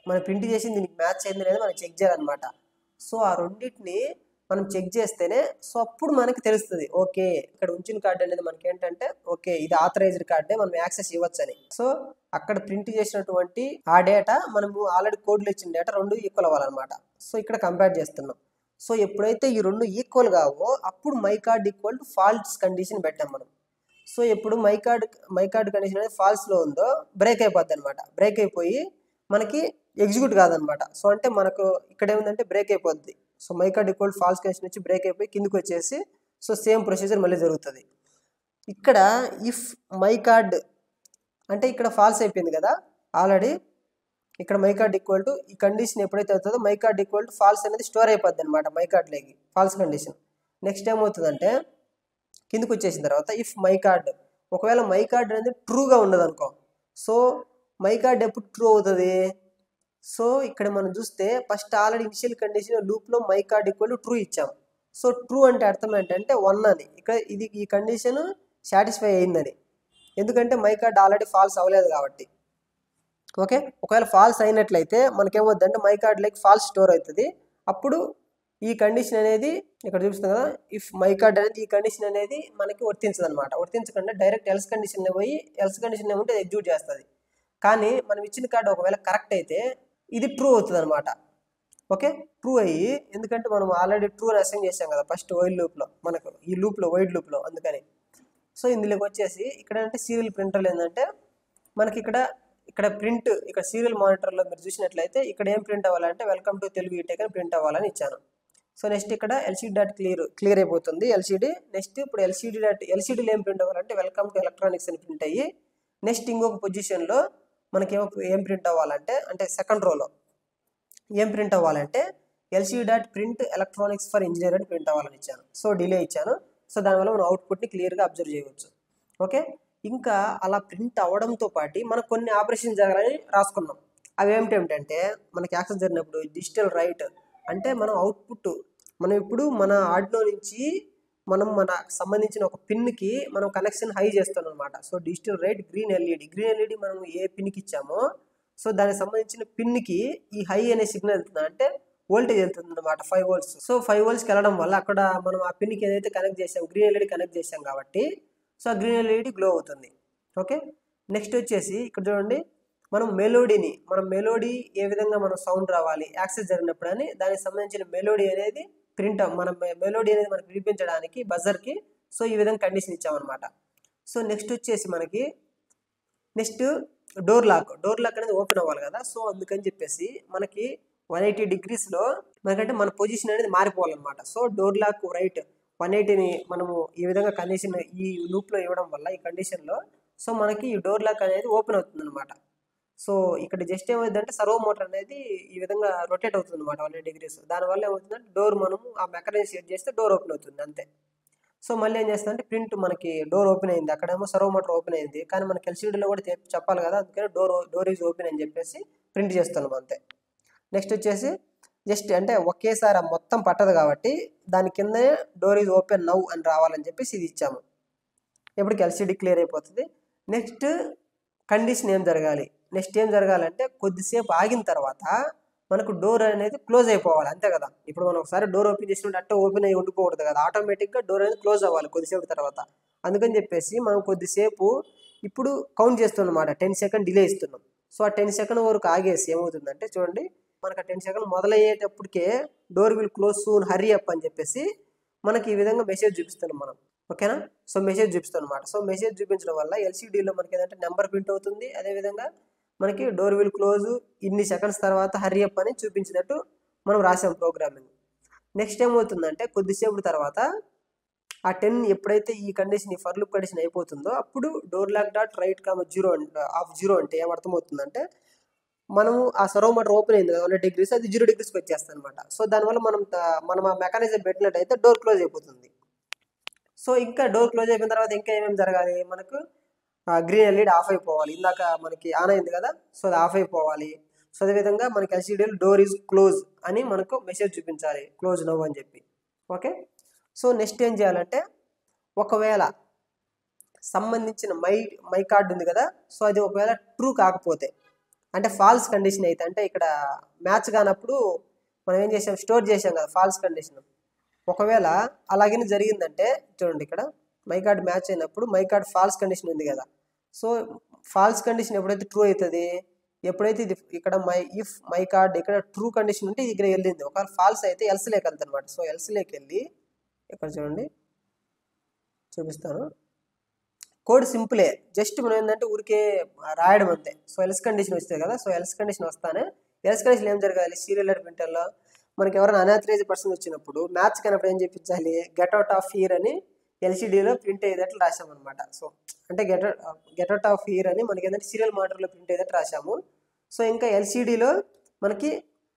మనం ప్రింట్ చేసి దీనికి మ్యాచ్ అయింది అనేది మనం చెక్ చేయాలన్నమాట సో ఆ రెండింటిని మనం చెక్ చేస్తేనే సో అప్పుడు మనకి తెలుస్తుంది ఓకే ఇక్కడ ఉంచిన కార్డు అనేది మనకి ఏంటంటే ఓకే ఇది ఆథరైజ్డ్ కార్డే మనం యాక్సెస్ ఇవ్వచ్చు అని సో అక్కడ ప్రింట్ చేసినటువంటి ఆ డేటా మనము ఆల్రెడీ కోడ్లు ఇచ్చిన డేటా రెండు ఈక్వల్ అవ్వాలన్నమాట సో ఇక్కడ కంపేర్ చేస్తున్నాం సో ఎప్పుడైతే ఈ రెండు ఈక్వల్ కావో అప్పుడు my card equal to false condition పెట్టాం మనం సో ఎప్పుడు my card my card condition అనేది ఫాల్స్లో ఉందో బ్రేక్ అయిపోద్ది అనమాట బ్రేక్ అయిపోయి మనకి ఎగ్జిక్యూట్ కాదనమాట సో అంటే మనకు ఇక్కడ ఏముందంటే బ్రేక్ అయిపోద్ది so my card equal false condition వచ్చి బ్రేక్ అయిపోయి కిందకి వచ్చేసి సో సేమ్ ప్రొసీజర్ మళ్ళీ జరుగుతుంది ఇక్కడ ఇఫ్ మై కార్డ్ అంటే ఇక్కడ ఫాల్స్ అయిపోయింది కదా ఆల్రెడీ ఇక్కడ మై కార్డ్ ఈక్వల్ టు ఈ కండిషన్ ఎప్పుడైతే అవుతుందో my card equal to false అనేది స్టోర్ అయిపోద్ది అనమాట మై కార్డ్లోకి ఫాల్స్ కండిషన్ నెక్స్ట్ ఏమవుతుందంటే కిందకి వచ్చేసిన తర్వాత ఇఫ్ మై కార్డ్ ఒకవేళ మై కార్డ్ అనేది ట్రూగా ఉండదు అనుకో సో మై కార్డ్ ఎప్పుడు ట్రూ అవుతుంది సో ఇక్కడ మనం చూస్తే ఫస్ట్ ఆల్రెడీ ఇనిషియల్ కండిషన్ లూప్లో మై కార్డ్ ఈక్వల్ ట్రూ ఇచ్చాం సో ట్రూ అంటే అర్థం ఏంటంటే వన్ అని ఇక్కడ ఇది ఈ కండిషన్ సాటిస్ఫై అయిందని ఎందుకంటే మై కార్డ్ ఆల్రెడీ ఫాల్స్ అవ్వలేదు కాబట్టి ఓకే ఒకవేళ ఫాల్స్ అయినట్లయితే మనకేమవుద్దంటే my card like false store అవుతుంది అప్పుడు ఈ కండిషన్ అనేది ఇక్కడ చూపిస్తుంది కదా ఇఫ్ మై కార్డ్ అనేది ఈ కండిషన్ అనేది మనకి వర్తించదు అనమాట వర్తించకుండా డైరెక్ట్ ఎల్స్ కండిషన్ పోయి ఎల్స్ కండిషన్ ఏముంటే ఎగ్జిక్యూట్ చేస్తుంది కానీ మనం ఇచ్చిన కార్డు ఒకవేళ కరెక్ట్ అయితే ఇది ట్రూ అవుతుంది అనమాట ఓకే ట్రూ అయ్యి ఎందుకంటే మనం ఆల్రెడీ ట్రూ అసైన్ చేసాం కదా ఫస్ట్ వైడ్ లూప్లో మనకు ఈ లూప్లో వైడ్ లూప్లో అందుకని సో ఇందులోకి వచ్చేసి ఇక్కడ అంటే సీరియల్ ప్రింటర్లు ఏంటంటే మనకి ఇక్కడ ఇక్కడ ప్రింట్ ఇక్కడ సీరియల్ మానిటర్లో మీరు చూసినట్లయితే ఇక్కడ ఏం ప్రింట్ అవ్వాలంటే వెల్కమ్ టు తెలుగు ఈటెక్ అని ప్రింట్ అవ్వాలని ఇచ్చాను సో నెక్స్ట్ ఇక్కడ ఎల్సీడీ డాట్ క్లియర్ క్లియర్ అయిపోతుంది ఎల్సీడీ నెక్స్ట్ ఇప్పుడు ఎల్సీడీ డాట్ ఎల్సీడీలో ఏం ప్రింట్ అవ్వాలంటే వెల్కమ్ టు ఎలక్ట్రానిక్స్ అని ప్రింట్ అయ్యి నెక్స్ట్ ఇంకొక పొజిషన్లో మనకి ఏం ఏం ప్రింట్ అవ్వాలంటే అంటే సెకండ్ రోలో ఏం ప్రింట్ అవ్వాలంటే LCD dot print electronics for engineer అని ప్రింట్ అవ్వాలని ఇచ్చాను సో డిలే ఇచ్చాను సో దానివల్ల మనం అవుట్పుట్ని క్లియర్గా అబ్జర్వ్ చేయవచ్చు ఓకే ఇంకా అలా ప్రింట్ అవ్వడంతో పాటు మనకు కొన్ని ఆపరేషన్ జరగాలని రాసుకున్నాం అవి ఏమిటంటే మనకి యాక్సెస్ జరిగినప్పుడు డిజిటల్ రైట్ అంటే మనం అవుట్పుట్ మనం ఇప్పుడు మన ఆడిలో నుంచి మనం మన సంబంధించిన ఒక పిన్కి మనం కనెక్షన్ హై చేస్తాం అనమాట so digital write green LED green LED మనం ఏ పిన్కి ఇచ్చామో సో దానికి సంబంధించిన పిన్కి ఈ హై అనే సిగ్నల్ వెళ్తుంది అంటే వోల్టేజ్ వెళ్తుంది అనమాట ఫైవ్ వోల్ట్స్ సో ఫైవ్ వోల్ట్స్కి వెళ్ళడం వల్ల అక్కడ మనం ఆ పిన్కి ఏదైతే కనెక్ట్ చేసాం గ్రీన్ ఎల్ఈడి కనెక్ట్ చేసాం కాబట్టి సో ఆ గ్రీన్ ఎల్ఈడి గ్లో అవుతుంది ఓకే నెక్స్ట్ వచ్చేసి ఇక్కడ చూడండి మనం మెలోడీని మనం మెలోడీ ఏ విధంగా మనం సౌండ్ రావాలి యాక్సెస్ జరిగినప్పుడు అని దానికి సంబంధించిన మెలోడీ అనేది ప్రింట్ మనం మెలోడీ అనేది మనకి వినిపించడానికి బజర్కి సో ఈ విధంగా కండిషన్ ఇచ్చామన్నమాట సో నెక్స్ట్ వచ్చేసి మనకి next door lock door lock అనేది ఓపెన్ అవ్వాలి కదా సో అందుకని చెప్పేసి మనకి వన్ ఎయిటీ డిగ్రీస్లో మనకంటే మన పొజిషన్ అనేది మారిపోవాలన్నమాట so door lock write one ఎయిటీని మనము ఈ విధంగా కండిషన్ ఈ లూప్లో ఇవ్వడం వల్ల ఈ కండిషన్లో సో మనకి ఈ డోర్ లాక్ అనేది ఓపెన్ అవుతుంది అనమాట సో ఇక్కడ జస్ట్ ఏమవుతుందంటే సర్వో మోటార్ అనేది ఈ విధంగా రొటేట్ అవుతుంది అనమాట వన్ డిగ్రీస్ దానివల్ల ఏమవుతుందంటే డోర్ మనము ఆ మెకానిజం సెట్ చేస్తే డోర్ ఓపెన్ అవుతుంది అంతే సో మళ్ళీ ఏం చేస్తుందంటే ప్రింట్ మనకి డోర్ ఓపెన్ అయింది అక్కడేమో సర్వో మోటార్ ఓపెన్ అయింది కానీ మనకి ఎల్సీడీలో కూడా చెప్- చెప్పాలి కదా అందుకని డోర్ డోర్ ఈజ్ ఓపెన్ అని చెప్పేసి ప్రింట్ చేస్తున్నాం అంతే నెక్స్ట్ వచ్చేసి జస్ట్ అంటే ఒకేసారి ఆ మొత్తం పట్టదు కాబట్టి దాని కిందే డోర్ ఈజ్ ఓపెన్ నవ్ అని రావాలని చెప్పేసి ఇది ఇచ్చాము ఎప్పటికి ఎల్సీడీ క్లియర్ అయిపోతుంది నెక్స్ట్ కండిషన్ ఏం జరగాలి నెక్స్ట్ ఏం జరగాలంటే కొద్దిసేపు ఆగిన తర్వాత మనకు డోర్ అనేది క్లోజ్ అయిపోవాలి అంతే కదా ఇప్పుడు మనం ఒకసారి డోర్ ఓపెన్ చేసినట్టు అట్టే ఓపెన్ అయ్యి ఉండిపోకూడదు కదా ఆటోమేటిక్గా డోర్ అనేది క్లోజ్ అవ్వాలి కొద్దిసేపు తర్వాత అందుకని చెప్పేసి మనం కొద్దిసేపు ఇప్పుడు కౌంట్ చేస్తున్నమాట టెన్ సెకండ్ డిలే ఇస్తున్నాం సో ఆ టెన్ సెకండ్ వరకు ఆగేసి ఏమవుతుందంటే చూడండి మనకు ఆ టెన్ సెకండ్ మొదలయ్యేటప్పటికే door will close soon hurry up అని చెప్పేసి మనకి ఈ విధంగా మెసేజ్ చూపిస్తున్నాం మనం ఓకేనా సో మెసేజ్ చూపిస్తాం అనమాట సో మెసేజ్ చూపించడం వల్ల ఎల్సీడీలో మనకి ఏదంటే నెంబర్ ప్రింట్ అవుతుంది అదేవిధంగా మనకి డోర్ విల్ క్లోజ్ ఇన్ని సెకండ్స్ తర్వాత హరీ అప్ అని చూపించినట్టు మనం రాసాం ప్రోగ్రామింగ్ నెక్స్ట్ ఏమవుతుందంటే కొద్దిసేపు తర్వాత ఆ టెన్ ఎప్పుడైతే ఈ కండిషన్ ఈ ఫర్ లుక్ కండిషన్ అయిపోతుందో అప్పుడు door lock dot write comma zero of zero అంటే ఏమర్థమవుతుందంటే మనము ఆ సర్వ్ మోటర్ ఓపెన్ అయింది కదా హండ్రెడ్ డిగ్రీస్ అది జీరో డిగ్రీస్కి వచ్చేస్తుంది అనమాట సో దానివల్ల మనం త- మనం ఆ మెకానిజం పెట్టినట్టయితే డోర్ క్లోజ్ అయిపోతుంది సో ఇంకా డోర్ క్లోజ్ అయిపోయిన తర్వాత ఇంకా ఏమేమి జరగాలి మనకు గ్రీన్ ఎల్ఈడి ఆఫ్ అయిపోవాలి ఇందాక మనకి ఆన్ అయింది కదా సో అది ఆఫ్ అయిపోవాలి సో అదేవిధంగా మనకి ఎల్సీడీలో డోర్ ఈజ్ క్లోజ్ అని మనకు మెసేజ్ చూపించాలి క్లోజ్ నవ్వు అని చెప్పి ఓకే సో నెక్స్ట్ ఏం చేయాలంటే ఒకవేళ సంబంధించిన మై మై కార్డ్ ఉంది కదా సో అది ఒకవేళ ట్రూ కాకపోతే అంటే ఫాల్స్ కండిషన్ అయితే అంటే ఇక్కడ మ్యాచ్ కానప్పుడు మనం ఏం చేసాం స్టోర్ చేసాం కదా ఫాల్స్ కండిషన్ ఒకవేళ అలాగే జరిగిందంటే చూడండి ఇక్కడ మై కార్డ్ మ్యాచ్ అయినప్పుడు మై కార్డ్ ఫాల్స్ కండిషన్ ఉంది కదా సో ఫాల్స్ కండిషన్ ఎప్పుడైతే ట్రూ అవుతుంది ఎప్పుడైతే ఇది ఇక్కడ మై ఇఫ్ మై కార్డ్ ఇక్కడ ట్రూ కండిషన్ ఉంటే ఇది ఇక్కడ వెళ్ళింది ఒకవేళ ఫాల్స్ అయితే ఎల్స్ లేక వెళ్తుంది అనమాట సో ఎల్స్ లేకి వెళ్ళి ఇక్కడ చూడండి చూపిస్తాను కోడ్ సింపులే జస్ట్ మనం ఏంటంటే ఊరికే రాయడం అంతే సో ఎల్స్ కండిషన్ వస్తుంది కదా సో ఎల్స్ కండిషన్ వస్తానే ఎల్స్ కండిషన్ ఏం జరగాలి సీరియల్ ప్రింటర్లో మనకి ఎవరైనా అనాథరైజ్ పర్సన్ వచ్చినప్పుడు మ్యాచ్ కనప్పుడు ఏం చెప్పించాలి గెట్ అవుట్ ఆఫ్ హియర్ అని ఎల్సిడిలో ప్రింట్ అయ్యేటట్లు రాసామన్నమాట సో అంటే get get out of here అని మనకి ఏంటంటే సీరియల్ మానిటర్లో ప్రింట్ అయ్యేటట్టు రాసాము సో ఇంకా ఎల్సిడిలో మనకి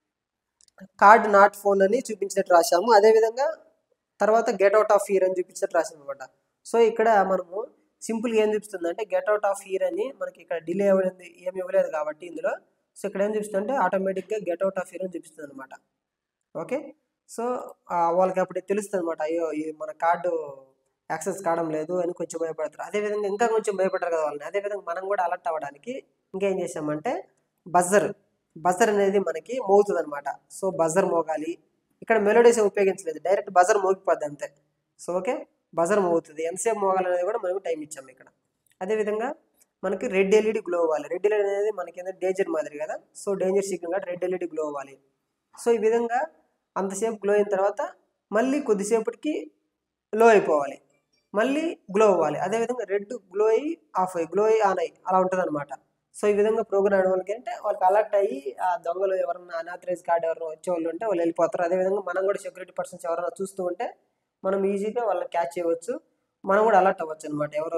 కార్డ్ నాట్ ఫోన్ అని చూపించినట్టు రాసాము అదేవిధంగా తర్వాత గెట్ అవుట్ ఆఫ్ హియర్ అని చూపించినట్టు రాసాము అనమాట సో ఇక్కడ మనము సింపుల్గా ఏం చూపిస్తుంది అంటే గెట్ అవుట్ ఆఫ్ హియర్ అని మనకి ఇక్కడ డిలే అవ్వలేదు ఏమి ఇవ్వలేదు కాబట్టి ఇందులో సో ఇక్కడ ఏం చూపిస్తుంది అంటే ఆటోమేటిక్గా గెట్ అవుట్ ఆఫ్ హియర్ అని చూపిస్తుంది అనమాట ఓకే సో ఆ, వాళ్ళకి అప్పుడు తెలుస్తుంది అనమాట అయ్యో ఈ మన కార్డు యాక్సెస్ కావడం లేదు అని కొంచెం భయపడతారు అదేవిధంగా ఇంకా కొంచెం భయపడతారు కదా వాళ్ళని అదేవిధంగా మనం కూడా అలర్ట్ అవ్వడానికి ఇంకేం చేసామంటే బజర్ బజర్ అనేది మనకి మోగుతుంది అనమాట సో బజర్ మోగాలి ఇక్కడ మెలోడీస్ ఉపయోగించలేదు డైరెక్ట్ బజర్ మోగిపోద్ది అంతే సో ఓకే బజర్ మోగుతుంది ఎంతసేపు మోగాలనేది కూడా మనం టైం ఇచ్చాము ఇక్కడ అదేవిధంగా మనకి రెడ్ ఎల్ఈడి గ్లో అవ్వాలి రెడ్ ఎల్ఈడి అనేది మనకి ఏంటంటే డేంజర్ మాదిరి కదా సో డేంజర్ సిగ్నల్ కాబట్టి రెడ్ ఎల్ఈడి గ్లో అవ్వాలి సో ఈ విధంగా అంతసేపు గ్లో అయిన తర్వాత మళ్ళీ కొద్దిసేపటికి లో అయిపోవాలి మళ్ళీ గ్లో అవ్వాలి అదేవిధంగా రెడ్ గ్లో అయ్యి ఆఫ్ అయ్యి గ్లో అయ్యి ఆన్ అయ్యి అలా ఉంటుంది అనమాట సో ఈ విధంగా ప్రోగ్రామ్ ఆడే వాళ్ళకి అంటే వాళ్ళకి అలర్ట్ అయ్యి ఆ దొంగలు ఎవరన్నా అనాథరైజ్ కార్డ్ ఎవరైనా వచ్చేవాళ్ళు ఉంటే వాళ్ళు వెళ్ళిపోతారు అదేవిధంగా మనం కూడా సెక్యూరిటీ పర్సన్స్ ఎవరైనా చూస్తూ ఉంటే మనం ఈజీగా వాళ్ళని క్యాచ్ చేయవచ్చు మనం కూడా అలర్ట్ అవ్వచ్చు అనమాట ఎవరో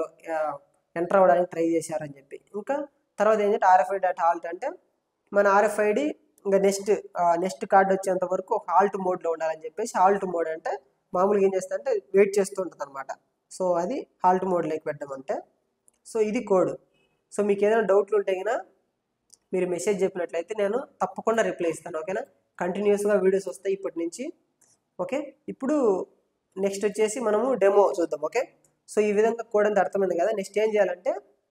ఎంటర్ అవ్వడానికి ట్రై చేశారని చెప్పి ఇంకా తర్వాత ఏంటంటే ఆర్ఎఫ్ఐ డాట్ హాల్ట్ అంటే మన ఆర్ఎఫ్ఐడి ఇంకా నెక్స్ట్ నెక్స్ట్ కార్డ్ వచ్చేంత వరకు ఒక హాల్ట్ మోడ్లో ఉండాలని చెప్పేసి హాల్ట్ మోడ్ అంటే మామూలుగా ఏం చేస్తా అంటే వెయిట్ చేస్తూ ఉంటుంది అనమాట సో అది హాల్ట్ మోడ్లోకి పెట్టడం అంటే సో ఇది కోడ్ సో మీకు ఏదైనా డౌట్లు ఉంటే కనుక మీరు మెసేజ్ చెప్పినట్లయితే నేను తప్పకుండా రిప్లై ఇస్తాను ఓకేనా కంటిన్యూస్గా వీడియోస్ వస్తాయి ఇప్పటి నుంచి ఓకే ఇప్పుడు నెక్స్ట్ వచ్చేసి మనము డెమో చూద్దాం ఓకే సో ఈ విధంగా కోడ్ అంతా అర్థమైంది కదా నెక్స్ట్ ఏం చేయాలంటే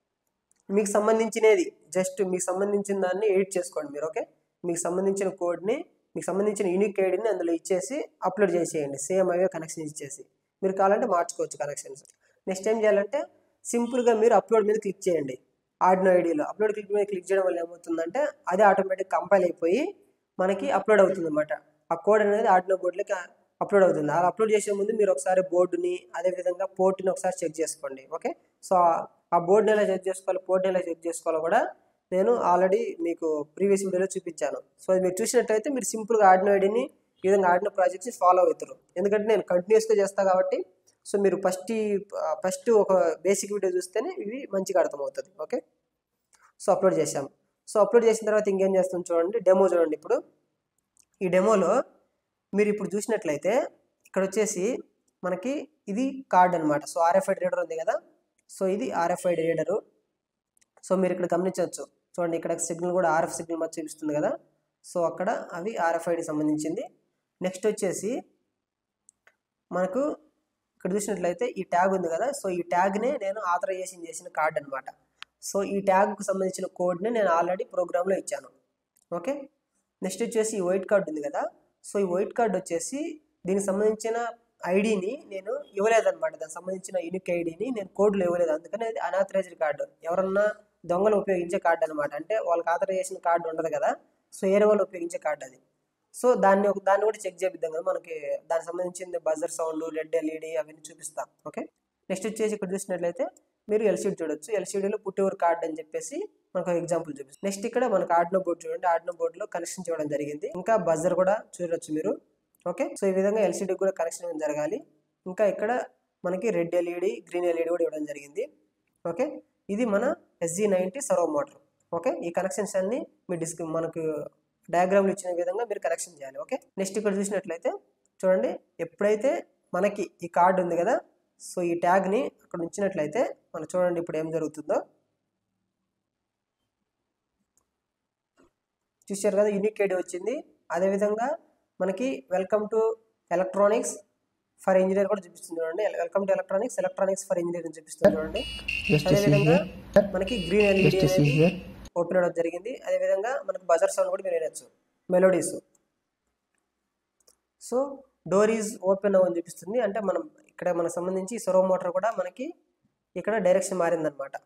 మీకు సంబంధించినది జస్ట్ మీకు సంబంధించిన దాన్ని ఎడిట్ చేసుకోండి మీరు ఓకే మీకు సంబంధించిన కోడ్ని మీకు సంబంధించిన యూనిక్ ఐడిని అందులో ఇచ్చేసి అప్లోడ్ చేసేయండి సేమ్ అవే కనెక్షన్ ఇచ్చేసి మీరు కావాలంటే మార్చుకోవచ్చు కనెక్షన్స్ నెక్స్ట్ ఏం చేయాలంటే సింపుల్గా మీరు అప్లోడ్ మీద క్లిక్ చేయండి ఆడినో ఐడిలో అప్లోడ్ క్లిక్ మీద క్లిక్ చేయడం వల్ల ఏమవుతుందంటే అదే ఆటోమేటిక్ కంపైల్ అయిపోయి మనకి అప్లోడ్ అవుతుంది అనమాట ఆ కోడ్ అనేది ఆడినో బోర్డులోకి అప్లోడ్ అవుతుంది అలా అప్లోడ్ చేసే ముందు మీరు ఒకసారి బోర్డుని అదేవిధంగా పోర్ట్ని ఒకసారి చెక్ చేసుకోండి ఓకే సో ఆ బోర్డుని ఎలా చెక్ చేసుకోవాలి పోర్ట్ని ఎలా చెక్ చేసుకోవాలో కూడా నేను ఆల్రెడీ మీకు ప్రీవియస్ వీడియోలో చూపించాను సో అది మీరు చూసినట్టయితే మీరు సింపుల్గా ఆడినో ఐడిని ఈ విధంగా ఆడినో ప్రాజెక్ట్స్ ఫాలో అవుతారు ఎందుకంటే నేను కంటిన్యూస్గా చేస్తాను కాబట్టి సో మీరు ఫస్ట్ ఫస్ట్ ఒక బేసిక్ వీడియో చూస్తేనే ఇవి మంచిగా అర్థమవుతుంది ఓకే సో అప్లోడ్ చేశాం సో అప్లోడ్ చేసిన తర్వాత ఇంకేం చేస్తాం చూడండి డెమో చూడండి ఇప్పుడు ఈ డెమోలో మీరు ఇప్పుడు చూసినట్లయితే ఇక్కడ వచ్చేసి మనకి ఇది కార్డ్ అనమాట సో ఆర్ఎఫ్ఐడి రీడర్ ఉంది కదా సో ఇది ఆర్ఎఫ్ఐడి రీడరు సో మీరు ఇక్కడ గమనించవచ్చు చూడండి ఇక్కడ సిగ్నల్ కూడా ఆర్ఎఫ్ సిగ్నల్ మధ్య చూపిస్తుంది కదా సో అక్కడ అవి ఆర్ఎఫ్ఐడి సంబంధించింది నెక్స్ట్ వచ్చేసి మనకు ఇక్కడ చూసినట్లయితే ఈ ట్యాగ్ ఉంది కదా సో ఈ ట్యాగ్నే నేను ఆథరైజేషన్ చేసిన కార్డ్ అనమాట సో ఈ ట్యాగ్కు సంబంధించిన కోడ్ని నేను ఆల్రెడీ ప్రోగ్రాంలో ఇచ్చాను ఓకే నెక్స్ట్ వచ్చేసి ఈ వైట్ కార్డ్ ఉంది కదా సో ఈ వైట్ కార్డ్ వచ్చేసి దీనికి సంబంధించిన ఐడిని నేను ఇవ్వలేదన్నమాట దానికి సంబంధించిన యూనిక్ ఐడిని నేను కోడ్లో ఇవ్వలేదు అందుకని అది అనాథరైజ్డ్ కార్డు ఎవరన్నా దొంగలు ఉపయోగించే కార్డు అనమాట అంటే వాళ్ళకి ఆథరైజేషన్ కార్డు ఉండదు కదా సో ఏరే వాళ్ళు ఉపయోగించే కార్డు అది సో దాన్ని ఒక దాన్ని కూడా చెక్ చేపిద్దాం కదా మనకి దానికి సంబంధించింది బజర్ సౌండ్ రెడ్ ఎల్ఈడి అవన్నీ చూపిస్తాం ఓకే నెక్స్ట్ వచ్చేసి ఇక్కడ చూసినట్లయితే మీరు ఎల్సీడీ చూడొచ్చు ఎల్సీడీలో పుట్టేవర్ కార్డ్ అని చెప్పేసి మనకు ఎగ్జాంపుల్ చూపిస్తుంది నెక్స్ట్ ఇక్కడ మనకు ఆడినో బోర్డు చూడండి ఆడినో బోర్డులో కనెక్షన్ చేయడం జరిగింది ఇంకా బజర్ కూడా చూడొచ్చు మీరు ఓకే సో ఈ విధంగా ఎల్సీడీ కూడా కనెక్షన్ ఇవ్వడం జరగాలి ఇంకా ఇక్కడ మనకి రెడ్ ఎల్ఈడి గ్రీన్ ఎల్ఈడి కూడా ఇవ్వడం జరిగింది ఓకే ఇది మన SG ninety servo motor okay ఈ కనెక్షన్స్ అన్ని మీ డిస్క్ మనకు డయాగ్రామ్లు ఇచ్చిన విధంగా మీరు కనెక్షన్ చేయాలి ఓకే నెక్స్ట్ ఇక్కడ చూసినట్లయితే చూడండి ఎప్పుడైతే మనకి ఈ కార్డు ఉంది కదా సో ఈ ట్యాగ్ని అక్కడ ఉంచినట్లయితే మనం చూడండి ఇప్పుడు ఏం జరుగుతుందో చూశారు కదా యూనిక్ ఐడి వచ్చింది అదేవిధంగా మనకి welcome to electronics for engineer కూడా చూపిస్తుంది చూడండి welcome to electronics electronics for engineer చూపిస్తుంది చూడండి Just to see అదేవిధంగా here. మనకి green LED Just to see here. Open అవ్వడం జరిగింది అదేవిధంగా మనకు బజర్ సౌండ్ కూడా మీరు వినొచ్చు melodies so door is open అవ్వని చూపిస్తుంది అంటే మనం ఇక్కడ మనకు సంబంధించి సర్వో మోటార్ కూడా మనకి ఇక్కడ డైరెక్షన్ మారిందనమాట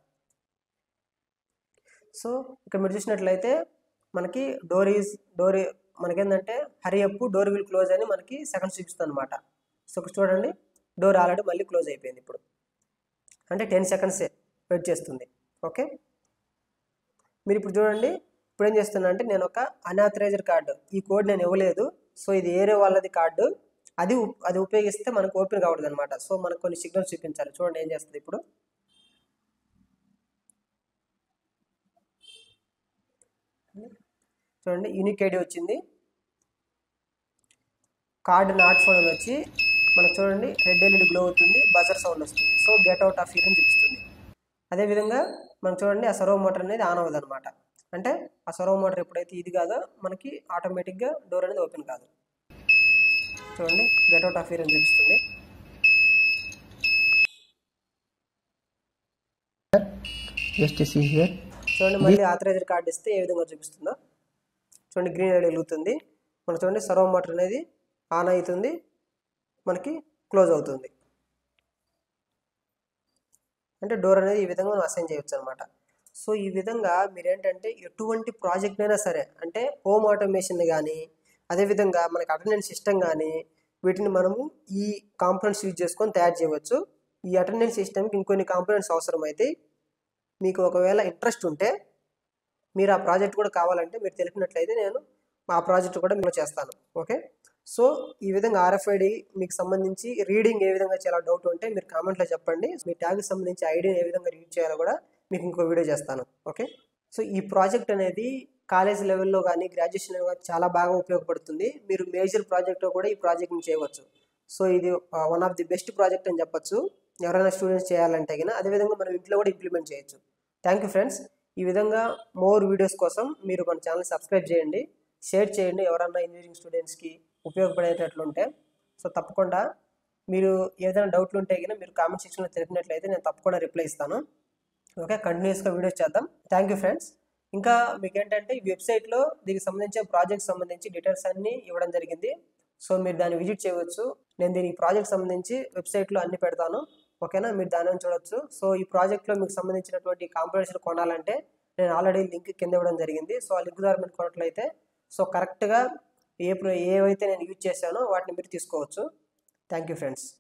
సో ఇక్కడ మీరు చూసినట్లయితే మనకి డోర్ ఈజ్ డోర్ మనకేంటంటే hurry up door will close అని మనకి సెకండ్స్ చూపిస్తుంది అనమాట సో ఇక్కడ చూడండి డోర్ ఆల్రెడీ మళ్ళీ క్లోజ్ అయిపోయింది ఇప్పుడు అంటే టెన్ సెకండ్సే వెయిట్ చేస్తుంది ఓకే మీరు ఇప్పుడు చూడండి ఇప్పుడు ఏం చేస్తున్నా అంటే నేను ఒక అనాథరైజర్ కార్డు ఈ కోడ్ నేను ఇవ్వలేదు సో ఇది ఏరే వాళ్ళది కార్డు అది ఉప్- అది ఉపయోగిస్తే మనకు ఓపెన్ కావడదు అనమాట సో మనకు కొన్ని సిగ్నల్స్ చూపించాలి చూడండి ఏం చేస్తుంది ఇప్పుడు చూడండి యూనిక్ ఐడి వచ్చింది కార్డ్ నాట్ ఫోన్ అని వచ్చి మనకు చూడండి రెడ్ ఎల్ఈడి గ్లో అవుతుంది బజర్ సౌండ్ వస్తుంది so get out of here అని చూపిస్తుంది అదేవిధంగా మనం చూడండి ఆ సర్వో మోటార్ అనేది ఆన్ అవ్వదు అనమాట అంటే ఆ సర్వో మోటార్ ఎప్పుడైతే ఇది కాదో మనకి ఆటోమేటిక్గా డోర్ అనేది ఓపెన్ కాదు చూడండి గెట్ అవుట్ ఆఫ్ ఇయర్ అని చూపిస్తుంది just see here చూడండి మళ్ళీ ఆథరైజర్ కార్డ్ ఇస్తే ఏ విధంగా చూపిస్తుందో చూడండి గ్రీన్ లైట్ వెలుగుతుంది మనకు చూడండి సర్వో మోటార్ అనేది ఆన్ అవుతుంది మనకి క్లోజ్ అవుతుంది అంటే డోర్ అనేది ఈ విధంగా మనం అసైన్ చేయొచ్చు అనమాట సో ఈ విధంగా మీరు ఏంటంటే ఎటువంటి ప్రాజెక్ట్ అయినా సరే అంటే హోమ్ ఆటోమేషన్ కానీ అదేవిధంగా మనకి అటెండెన్స్ సిస్టమ్ కానీ వీటిని మనము ఈ కాంపోనెంట్స్ యూజ్ చేసుకొని తయారు చేయవచ్చు ఈ అటెండెన్స్ సిస్టమ్కి ఇంకొన్ని కాంపోనెంట్స్ అవసరం అయితే మీకు ఒకవేళ ఇంట్రెస్ట్ ఉంటే మీరు ఆ ప్రాజెక్ట్ కూడా కావాలంటే మీరు తెలిపినట్లయితే నేను ఆ ప్రాజెక్ట్ కూడా మీరు చేస్తాను ఓకే సో ఈ విధంగా ఆర్ఎఫ్ఐడి మీకు సంబంధించి రీడింగ్ ఏ విధంగా చాలా డౌట్ ఉంటే మీరు కామెంట్లో చెప్పండి మీ ట్యాగ్కి సంబంధించి ఐడిని ఏ విధంగా రీడ్ చేయాలో కూడా మీకు ఇంకో వీడియో చేస్తాను ఓకే సో ఈ ప్రాజెక్ట్ అనేది కాలేజ్ లెవెల్లో కానీ గ్రాడ్యుయేషన్ కానీ చాలా బాగా ఉపయోగపడుతుంది మీరు మేజర్ ప్రాజెక్ట్లో కూడా ఈ ప్రాజెక్ట్ని చేయవచ్చు సో ఇది one of the best project అని చెప్పొచ్చు ఎవరైనా స్టూడెంట్స్ చేయాలంటే కన్నా అదేవిధంగా మనం ఇంట్లో కూడా ఇంప్లిమెంట్ చేయొచ్చు థ్యాంక్ యూ ఫ్రెండ్స్ ఈ విధంగా మోర్ వీడియోస్ కోసం మీరు మన ఛానల్ సబ్స్క్రైబ్ చేయండి షేర్ చేయండి ఎవరన్నా ఇంజనీరింగ్ స్టూడెంట్స్కి ఉపయోగపడేటట్లు ఉంటే సో తప్పకుండా మీరు ఏదైనా డౌట్లు ఉంటే కనుక మీరు కామెంట్ సెక్షన్లో తెలిపినట్లయితే నేను తప్పకుండా రిప్లై ఇస్తాను ఓకే కంటిన్యూస్గా వీడియోస్ చేద్దాం థ్యాంక్ యూ ఫ్రెండ్స్ ఇంకా మీకు ఏంటంటే ఈ వెబ్సైట్లో దీనికి సంబంధించిన ప్రాజెక్ట్ సంబంధించి డీటెయిల్స్ అన్నీ ఇవ్వడం జరిగింది సో మీరు దాన్ని విజిట్ చేయవచ్చు నేను దీనికి ప్రాజెక్ట్ సంబంధించి వెబ్సైట్లో అన్ని పెడతాను ఓకేనా మీరు దాని నుంచి చూడొచ్చు సో ఈ ప్రాజెక్ట్లో మీకు సంబంధించినటువంటి కాంపిటీషన్ కొనాలంటే నేను ఆల్రెడీ లింక్ కింద ఇవ్వడం జరిగింది సో ఆ లింక్ ద్వారా మీరు కొన్నట్లయితే సో కరెక్ట్గా ఏ ప్ర- ఏవైతే నేను యూజ్ చేశానో వాటిని మీరు తీసుకోవచ్చు థ్యాంక్ యూ ఫ్రెండ్స్